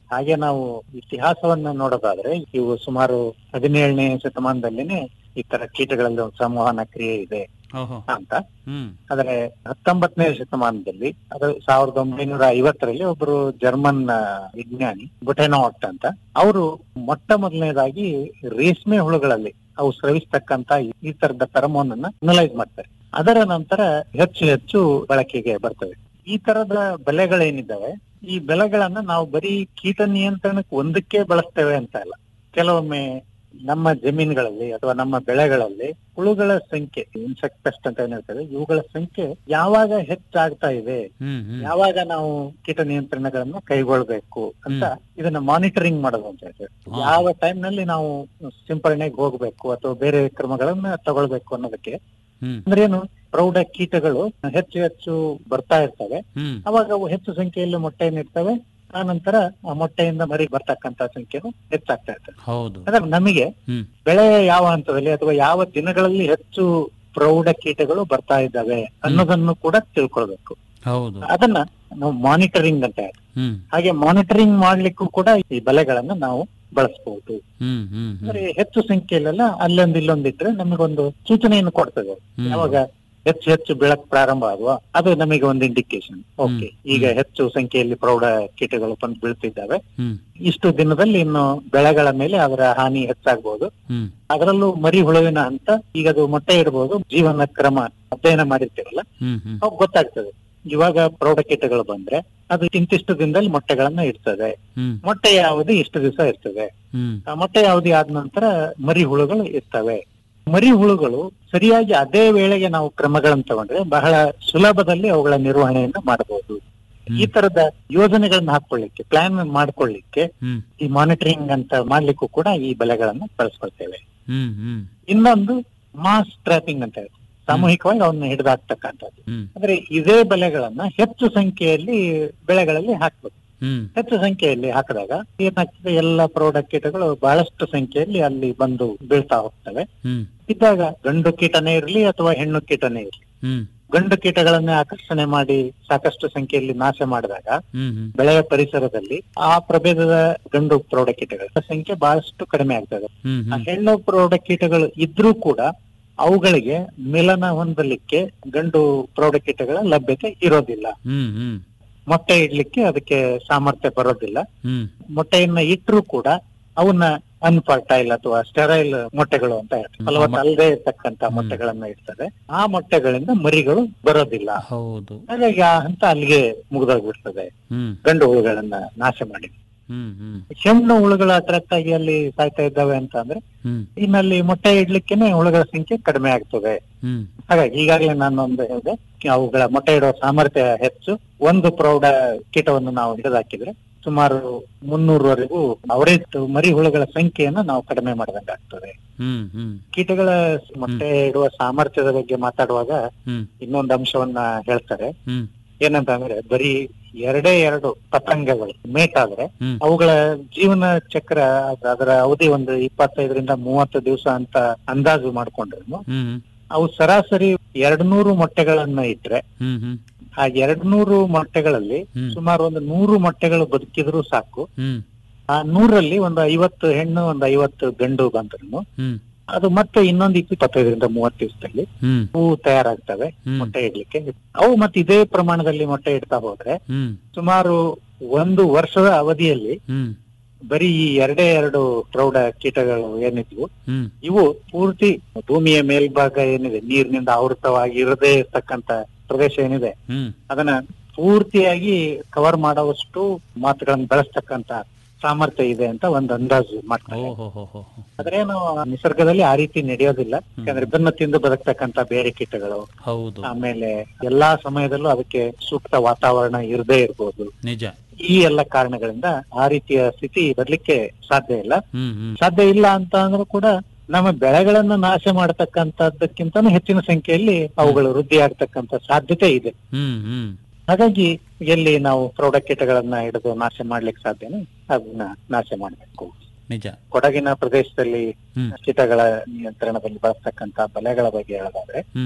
S11: ಹಾಗೆ ನಾವು ಇತಿಹಾಸವನ್ನ ನೋಡೋದಾದ್ರೆ ಇವು ಸುಮಾರು ಹದಿನೇಳನೇ ಶತಮಾನದಲ್ಲಿನೇ ಈ ತರ ಕೀಟಗಳಲ್ಲಿ ಒಂದು ಸಂವಹನ ಕ್ರಿಯೆ ಇದೆ
S10: ಓಹೋ
S11: ಅಂತ
S10: ಹ್ಮ್
S11: ಆದ್ರೆ ಹತ್ತೊಂಬತ್ತನೇ ಶತಮಾನದಲ್ಲಿ ಅದು ಸಾವಿರದ ಒಂಬೈನೂರ ಐವತ್ತರಲ್ಲಿ ಒಬ್ಬರು ಜರ್ಮನ್ ಆ, ವಿಜ್ಞಾನಿ ಬುಟೆನೋಟ್ ಅಂತ ಅವರು ಮೊಟ್ಟ ಮೊದಲನೇದಾಗಿ ರೇಷ್ಮೆ ಹುಳುಗಳಲ್ಲಿ ಅವು ಸ್ರವಿಸ್ತಕ್ಕಂತ ಈ ತರದ ಫೆರಮೋನ್ ಅನ್ನ ಅನಲೈಸ್ ಮಾಡ್ತಾರೆ ಅದರ ನಂತರ ಹೆಚ್ಚು ಹೆಚ್ಚು ಬಳಕೆಗೆ ಬರ್ತವೆ ಈ ತರದ ಬೆಲೆಗಳೇನಿದ್ದಾವೆ ಈ ಬೆಲೆಗಳನ್ನ ನಾವು ಬರೀ ಕೀಟ ನಿಯಂತ್ರಣಕ್ಕೆ ಒಂದಕ್ಕೆ ಬಳಸ್ತೇವೆ ಅಂತ ಅಲ್ಲ ಕೆಲವೊಮ್ಮೆ ನಮ್ಮ ಜಮೀನುಗಳಲ್ಲಿ ಅಥವಾ ನಮ್ಮ ಬೆಳೆಗಳಲ್ಲಿ ಹುಳುಗಳ ಸಂಖ್ಯೆ ಇನ್ಸೆಕ್ಟ್ ಪೆಸ್ಟ್ ಅಂತ ಏನ್ ಹೇಳ್ತೇವೆ ಇವುಗಳ ಸಂಖ್ಯೆ ಯಾವಾಗ ಹೆಚ್ಚಾಗ್ತಾ ಇದೆ
S10: ಹ್ಮ್ ಹ್ಮ್
S11: ಯಾವಾಗ ನಾವು ಕೀಟ ನಿಯಂತ್ರಣಗಳನ್ನ ಕೈಗೊಳ್ಬೇಕು ಅಂತ ಇದನ್ನ ಮಾನಿಟರಿಂಗ್ ಮಾಡೋದು ಅಂತ ಹೇಳ್ತೇವೆ
S10: ಹಾ.
S11: ಯಾವ ಟೈಮ್ ನಲ್ಲಿ ನಾವು ಸಿಂಪರಣೆಗೆ ಹೋಗ್ಬೇಕು ಅಥವಾ ಬೇರೆ ಕ್ರಮಗಳನ್ನ ತಗೊಳ್ಬೇಕು ಅನ್ನೋದಕ್ಕೆ
S10: ಹ್ಮ್
S11: ಅಂದ್ರೆ ಏನು ಪ್ರೌಢ ಕೀಟಗಳು ಹೆಚ್ಚು ಹೆಚ್ಚು ಬರ್ತಾ ಇರ್ತವೆ
S10: ಹ್ಮ್
S11: ಅವಾಗ ಅವು ಹೆಚ್ಚು ಸಂಖ್ಯೆಯಲ್ಲಿ ಮೊಟ್ಟೆಯನ್ನು ಇಡ್ತವೆ ಆ ನಂತರ ಆ ಮೊಟ್ಟೆಯಿಂದ ಮರಿ ಬರ್ತಕ್ಕಂತ ಸಂಖ್ಯೆನು ಹೆಚ್ಚಾಗ್ತಾ ಇರ್ತದೆ
S10: ಹೌದು
S11: ಅಂದ್ರೆ ನಮಗೆ
S10: ಹ್ಮ್
S11: ಬೆಳೆ ಯಾವ ಹಂತದಲ್ಲಿ ಅಥವಾ ಯಾವ ದಿನಗಳಲ್ಲಿ ಹೆಚ್ಚು ಪ್ರೌಢ ಕೀಟಗಳು ಬರ್ತಾ ಇದ್ದಾವೆ ಅನ್ನೋದನ್ನು ಕೂಡ ತಿಳ್ಕೊಳ್ಬೇಕು
S10: ಹೌದು
S11: ಅದನ್ನ ನಾವು ಮಾನಿಟರಿಂಗ್ ಅಂತ ಹೇಳ್ತೀವಿ
S10: ಹ್ಮ್
S11: ಹಾಗೆ ಮಾನಿಟರಿಂಗ್ ಮಾಡ್ಲಿಕ್ಕೂ ಕೂಡ ಈ ಬಲೆಗಳನ್ನ ನಾವು ಬಳಸಬಹುದು
S10: ಹ್ಮ್ ಹ್ಮ್ ಹ್ಮ್
S11: ಅಂದ್ರೆ ಹೆಚ್ಚು ಸಂಖ್ಯೆಯಲ್ಲೆಲ್ಲ ಅಲ್ಲೊಂದ್ ಇಲ್ಲೊಂದಿಟ್ರೆ ನಮಗೊಂದು ಸೂಚನೆಯನ್ನು ಕೊಡ್ತದೆ
S10: ಹ್ಮ್.
S11: ಯಾವಾಗ ಹೆಚ್ಚು ಹೆಚ್ಚು ಬೆಳಕ್ ಪ್ರಾರಂಭ ಆಗುವ ಅದು ನಮಗೆ ಒಂದು ಇಂಡಿಕೇಶನ್ ಓಕೆ ಈಗ ಹೆಚ್ಚು ಸಂಖ್ಯೆಯಲ್ಲಿ ಪ್ರೌಢ ಕೀಟಗಳು ಬಂದು ಬೀಳ್ತಿದ್ದಾವೆ
S10: ಹ್ಮ್
S11: ಇಷ್ಟು ದಿನದಲ್ಲಿ ಇನ್ನು ಬೆಳೆಗಳ ಮೇಲೆ ಅದರ ಹಾನಿ ಹೆಚ್ಚಾಗಬಹುದು
S10: ಹ್ಮ್
S11: ಅದರಲ್ಲೂ ಮರಿ ಹುಳುವಿನ ಹಂತ ಈಗ ಅದು ಮೊಟ್ಟೆ ಇಡಬಹುದು ಜೀವನ ಕ್ರಮ ಅಧ್ಯಯನ ಮಾಡಿರ್ತೀವಲ್ಲ
S10: ಹ್ಮ್ ಹ್ಮ್
S11: ಅವಾಗ ಗೊತ್ತಾಗ್ತದೆ ಇವಾಗ ಪ್ರೌಢ ಕೀಟಗಳು ಬಂದ್ರೆ ಅದು ಇಂತಿಷ್ಟು ದಿನದಲ್ಲಿ ಮೊಟ್ಟೆಗಳನ್ನ ಇಡ್ತದೆ
S10: ಹ್ಮ್
S11: ಮೊಟ್ಟೆ ಯಾವುದು ಇಷ್ಟು ದಿವಸ ಇರ್ತದೆ
S10: ಹ್ಮ್
S11: ಆ ಮೊಟ್ಟೆ ಅವಧಿ ಆದ ನಂತರ ಮರಿ ಹುಳುಗಳು ಇರ್ತವೆ ಮರಿ ಹುಳುಗಳು ಸರಿಯಾಗಿ ಅದೇ ವೇಳೆಗೆ ನಾವು ಕ್ರಮಗಳನ್ನು ತಗೊಂಡ್ರೆ ಬಹಳ ಸುಲಭದಲ್ಲಿ ಅವುಗಳ ನಿರ್ವಹಣೆಯನ್ನ ಮಾಡಬಹುದು ಈ ತರದ ಯೋಜನೆಗಳನ್ನ ಹಾಕೊಳ್ಳಿಕ್ಕೆ ಪ್ಲಾನ್ ಮಾಡ್ಕೊಳ್ಳಿಕ್ಕೆ
S10: ಹ್ಮ್
S11: ಈ ಮಾನಿಟರಿಂಗ್ ಅಂತ ಮಾಡ್ಲಿಕ್ಕೂ ಕೂಡ ಈ ಬೆಲೆಗಳನ್ನ ಬಳಸ್ಕೊಳ್ತೇವೆ
S10: ಹ್ಮ್ ಹ್ಮ್
S11: ಇನ್ನೊಂದು ಮಾಸ್ ಟ್ರ್ಯಾಪಿಂಗ್ ಅಂತ ಹೇಳ್ತೀವಿ ಸಾಮೂಹಿಕವಾಗಿ ಅವನ್ನ ಹಿಡಿದಾಕ್ತಕ್ಕಂಥದ್ದು
S10: ಹ್ಮ್
S11: ಅಂದ್ರೆ ಇದೇ ಬೆಲೆಗಳನ್ನ ಹೆಚ್ಚು ಸಂಖ್ಯೆಯಲ್ಲಿ ಬೆಳೆಗಳಲ್ಲಿ ಹಾಕ್ಬೇಕು
S10: ಹ್ಮ್
S11: ಹೆಚ್ಚು ಸಂಖ್ಯೆಯಲ್ಲಿ ಹಾಕಿದಾಗ ಏನಾಗ್ತದೆ ಎಲ್ಲ ಪ್ರೌಢ ಕೀಟಗಳು ಬಹಳಷ್ಟು ಸಂಖ್ಯೆಯಲ್ಲಿ ಅಲ್ಲಿ ಬಂದು ಬೀಳ್ತಾ ಹೋಗ್ತವೆ
S10: ಹ್ಮ್
S11: ಇದ್ದಾಗ ಗಂಡು ಕೀಟನೇ ಇರಲಿ ಅಥವಾ ಹೆಣ್ಣು ಕೀಟನೇ ಇರಲಿ
S10: ಹ್ಮ್
S11: ಗಂಡು ಕೀಟಗಳನ್ನೇ ಆಕರ್ಷಣೆ ಮಾಡಿ ಸಾಕಷ್ಟು ಸಂಖ್ಯೆಯಲ್ಲಿ ನಾಶ ಮಾಡಿದಾಗ
S10: ಹ್ಮ್ ಹ್ಮ್
S11: ಬೆಳೆಯ ಪರಿಸರದಲ್ಲಿ ಆ ಪ್ರಭೇದದ ಗಂಡು ಪ್ರೌಢ ಕೀಟಗಳ ಸಂಖ್ಯೆ ಬಹಳಷ್ಟು ಕಡಿಮೆ ಆಗ್ತದೆ
S10: ಹ್ಮ್
S11: ಆ
S10: ಹ್ಮ್
S11: ಹೆಣ್ಣು ಪ್ರೌಢ ಕೀಟಗಳು ಇದ್ರೂ ಕೂಡ ಅವುಗಳಿಗೆ ಮಿಲನ ಹೊಂದಲಿಕ್ಕೆ ಗಂಡು ಪ್ರೌಢ ಕೀಟಗಳ ಲಭ್ಯತೆ ಇರೋದಿಲ್ಲ
S10: ಹ್ಮ್ ಹ್ಮ್
S11: ಮೊಟ್ಟೆ ಇಡ್ಲಿಕ್ಕೆ ಅದಕ್ಕೆ ಸಾಮರ್ಥ್ಯ ಬರೋದಿಲ್ಲ
S10: ಹ್ಮ್
S11: ಮೊಟ್ಟೆಯನ್ನ ಇಟ್ರೂ ಕೂಡ ಅವನ್ನ ಅನ್ಫರ್ಟೈಲ್ ಅಥವಾ ಸ್ಟೆರೈಲ್ ಮೊಟ್ಟೆಗಳು ಅಂತ ಹೇಳ್ತಾರೆ ಫಲವತ್ತ ಅಲ್ಲದೆ ಇರ್ತಕ್ಕಂತ ಮೊಟ್ಟೆಗಳನ್ನ ಇಡ್ತದೆ ಆ ಮೊಟ್ಟೆಗಳಿಂದ ಮರಿಗಳು ಬರೋದಿಲ್ಲ
S10: ಹೌದು
S11: ಹಾಗಾಗಿ ಆ ಹಂತ ಅಲ್ಲಿಗೆ ಮುಗಿದೋಗ್ಬಿಡ್ತದೆ
S10: ಹ್ಮ್
S11: ಗಂಡು ಹುಳುಗಳನ್ನ ನಾಶ ಮಾಡಿ
S10: ಹ್ಮ್ ಹ್ಮ್
S11: ಹೆಣ್ಣು ಹುಳುಗಳು ಅಟ್ರಾಕ್ಟ್ ಆಗಿ ಅಲ್ಲಿ ಸಾಯ್ತಾ ಇದ್ದಾವೆ ಅಂತ ಅಂದ್ರೆ
S10: ಹ್ಮ್
S11: ಇನ್ನಲ್ಲಿ ಮೊಟ್ಟೆ ಇಡ್ಲಿಕ್ಕೆನೆ ಹುಳುಗಳ ಸಂಖ್ಯೆ ಕಡಿಮೆ ಆಗ್ತದೆ
S10: ಹ್ಮ್
S11: ಹಾಗಾಗಿ ಈಗಾಗಲೇ ನಾನು ಒಂದು ಹೇಳಿದೆ ಅವುಗಳ ಮೊಟ್ಟೆ ಇಡುವ ಸಾಮರ್ಥ್ಯ ಹೆಚ್ಚು ಒಂದು ಪ್ರೌಢ ಕೀಟವನ್ನು ನಾವು ಹಿಡಿದಾಕಿದ್ರೆ ಸುಮಾರು ಮುನ್ನೂರವರೆಗೂ ಅವರೇಜ್ ಮರಿ ಹುಳುಗಳ ಸಂಖ್ಯೆಯನ್ನು ನಾವು ಕಡಿಮೆ ಮಾಡಿದಂಗೆ ಆಗ್ತದೆ
S10: ಹ್ಮ್ ಹ್ಮ್
S11: ಕೀಟಗಳ ಮೊಟ್ಟೆ ಇಡುವ ಸಾಮರ್ಥ್ಯದ ಬಗ್ಗೆ ಮಾತಾಡುವಾಗ
S10: ಹ್ಮ್
S11: ಇನ್ನೊಂದು ಅಂಶವನ್ನ ಹೇಳ್ತಾರೆ
S10: ಹ್ಮ್
S11: ಏನಂತ ಅಂದ್ರೆ ಬರೀ ಎರಡೇ ಎರಡು ಪತಂಗಗಳು ಮೇಟ್ ಆದ್ರೆ
S10: ಹ್ಮ್.
S11: ಅವುಗಳ ಜೀವನ ಚಕ್ರ ಅದ್- ಅದರ ಅವಧಿ ಒಂದು ಇಪ್ಪತ್ತೈದರಿಂದ ಮೂವತ್ತು ದಿವಸ ಅಂತ ಅಂದಾಜು ಮಾಡ್ಕೊಂಡ್ರು
S10: ಹ್ಮ್
S11: ಅವು ಸರಾಸರಿ ಎರಡ್ ನೂರು ಮೊಟ್ಟೆಗಳನ್ನ ಇಟ್ರೆ
S10: ಹ್ಮ್ ಹ್ಮ್
S11: ಆ ಎರಡ್ ನೂರು ಮೊಟ್ಟೆಗಳಲ್ಲಿ
S10: ಹ್ಮ್.
S11: ಸುಮಾರು ಒಂದು ನೂರು ಮೊಟ್ಟೆಗಳು ಬದುಕಿದ್ರು ಸಾಕು
S10: ಹ್ಮ್
S11: ಆ ನೂರಲ್ಲಿ ಒಂದು ಐವತ್ತು ಹೆಣ್ಣು ಒಂದು ಐವತ್ತು ಗಂಡು ಬಂದ್ರು
S10: ಹ್ಮ್
S11: ಅದು ಮತ್ತೆ ಇನ್ನೊಂದು ಇಪ್ಪತ್ತೈದರಿಂದ ಮೂವತ್ತು ದಿವಸದಲ್ಲಿ
S10: ಹ್ಮ್
S11: ಹೂವು ತಯಾರಾಗ್ತವೆ
S10: ಹ್ಮ್.
S11: ಮೊಟ್ಟೆ ಇಡ್ಲಿಕ್ಕೆ ಅವು ಮತ್ತೆ ಇದೇ ಪ್ರಮಾಣದಲ್ಲಿ ಮೊಟ್ಟೆ ಇಡ್ತಾ ಹೋದ್ರೆ
S10: ಹ್ಮ್
S11: ಸುಮಾರು ಒಂದು ವರ್ಷದ ಅವಧಿಯಲ್ಲಿ
S10: ಹ್ಮ್
S11: ಬರೀ ಈ ಎರಡೇ ಎರಡು ಪ್ರೌಢ ಕೀಟಗಳು ಏನಿದ್ವು
S10: ಹ್ಮ್
S11: ಇವು ಪೂರ್ತಿ ಭೂಮಿಯ ಮೇಲ್ಭಾಗ ಏನಿದೆ ನೀರಿನಿಂದ ಆವೃತವಾಗಿ ಇರದೇ ಇರ್ತಕ್ಕಂತ ಪ್ರದೇಶ ಏನಿದೆ
S10: ಹ್ಮ್
S11: ಅದನ್ನ ಪೂರ್ತಿಯಾಗಿ ಕವರ್ ಮಾಡುವಷ್ಟು ಮಾತುಗಳನ್ನು ಬೆಳೆಸ್ತಕ್ಕಂತ ಸಾಮರ್ಥ್ಯ ಇದೆ ಅಂತ ಒಂದು ಅಂದಾಜು ಮಾಡ್ತಾರೆ
S10: ಓ ಹೋ ಹೋ ಹೋ ಹೋ.
S11: ಆದ್ರೇನು ನಿಸರ್ಗದಲ್ಲಿ ಆ ರೀತಿ ನಡೆಯೋದಿಲ್ಲ ಯಾಕಂದ್ರೆ ಬೆನ್ನು ತಿಂದು ಬದುಕ್ತಕ್ಕಂತ ಬೇರೆ ಕೀಟಗಳು
S10: ಹೌದು
S11: ಆಮೇಲೆ ಎಲ್ಲಾ ಸಮಯದಲ್ಲೂ ಅದಕ್ಕೆ ಸೂಕ್ತ ವಾತಾವರಣ ಇರದೇ ಇರ್ಬೋದು
S10: ನಿಜ
S11: ಈ ಎಲ್ಲ ಕಾರಣಗಳಿಂದ ಆ ರೀತಿಯ ಸ್ಥಿತಿ ಬರ್ಲಿಕ್ಕೆ ಸಾಧ್ಯ ಇಲ್ಲ
S10: ಹ್ಮ್ ಹ್ಮ್
S11: ಸಾಧ್ಯ ಇಲ್ಲ ಅಂತ ಅಂದ್ರೂ ಕೂಡ ನಮ್ಮ ಬೆಳೆಗಳನ್ನ ನಾಶ ಮಾಡತಕ್ಕಂತದ್ದಕ್ಕಿಂತನೂ ಹೆಚ್ಚಿನ ಸಂಖ್ಯೆಯಲ್ಲಿ ಅವುಗಳು ವೃದ್ಧಿ ಆಗ್ತಕ್ಕಂತ ಸಾಧ್ಯತೆ ಇದೆ
S10: ಹ್ಮ್ ಹ್ಮ್
S11: ಹಾಗಾಗಿ ಎಲ್ಲಿ ನಾವು ಪ್ರೌಢ ಕೀಟಗಳನ್ನ ಹಿಡಿದು ನಾಶ ಮಾಡ್ಲಿಕ್ಕೆ ಸಾಧ್ಯನೋ ಅದನ್ನ ನಾಶ ಮಾಡ್ಬೇಕು
S10: ನಿಜ
S11: ಕೊಡಗಿನ ಪ್ರದೇಶದಲ್ಲಿ
S10: ಹ್ಮ್.
S11: ಕೀಟಗಳ ನಿಯಂತ್ರಣದಲ್ಲಿ ಬಳಸ್ತಕ್ಕಂತ ಬಲೆಗಳ ಬಗ್ಗೆ ಹೇಳೋದಾದ್ರೆ
S10: ಹ್ಮ್ ಹ್ಮ್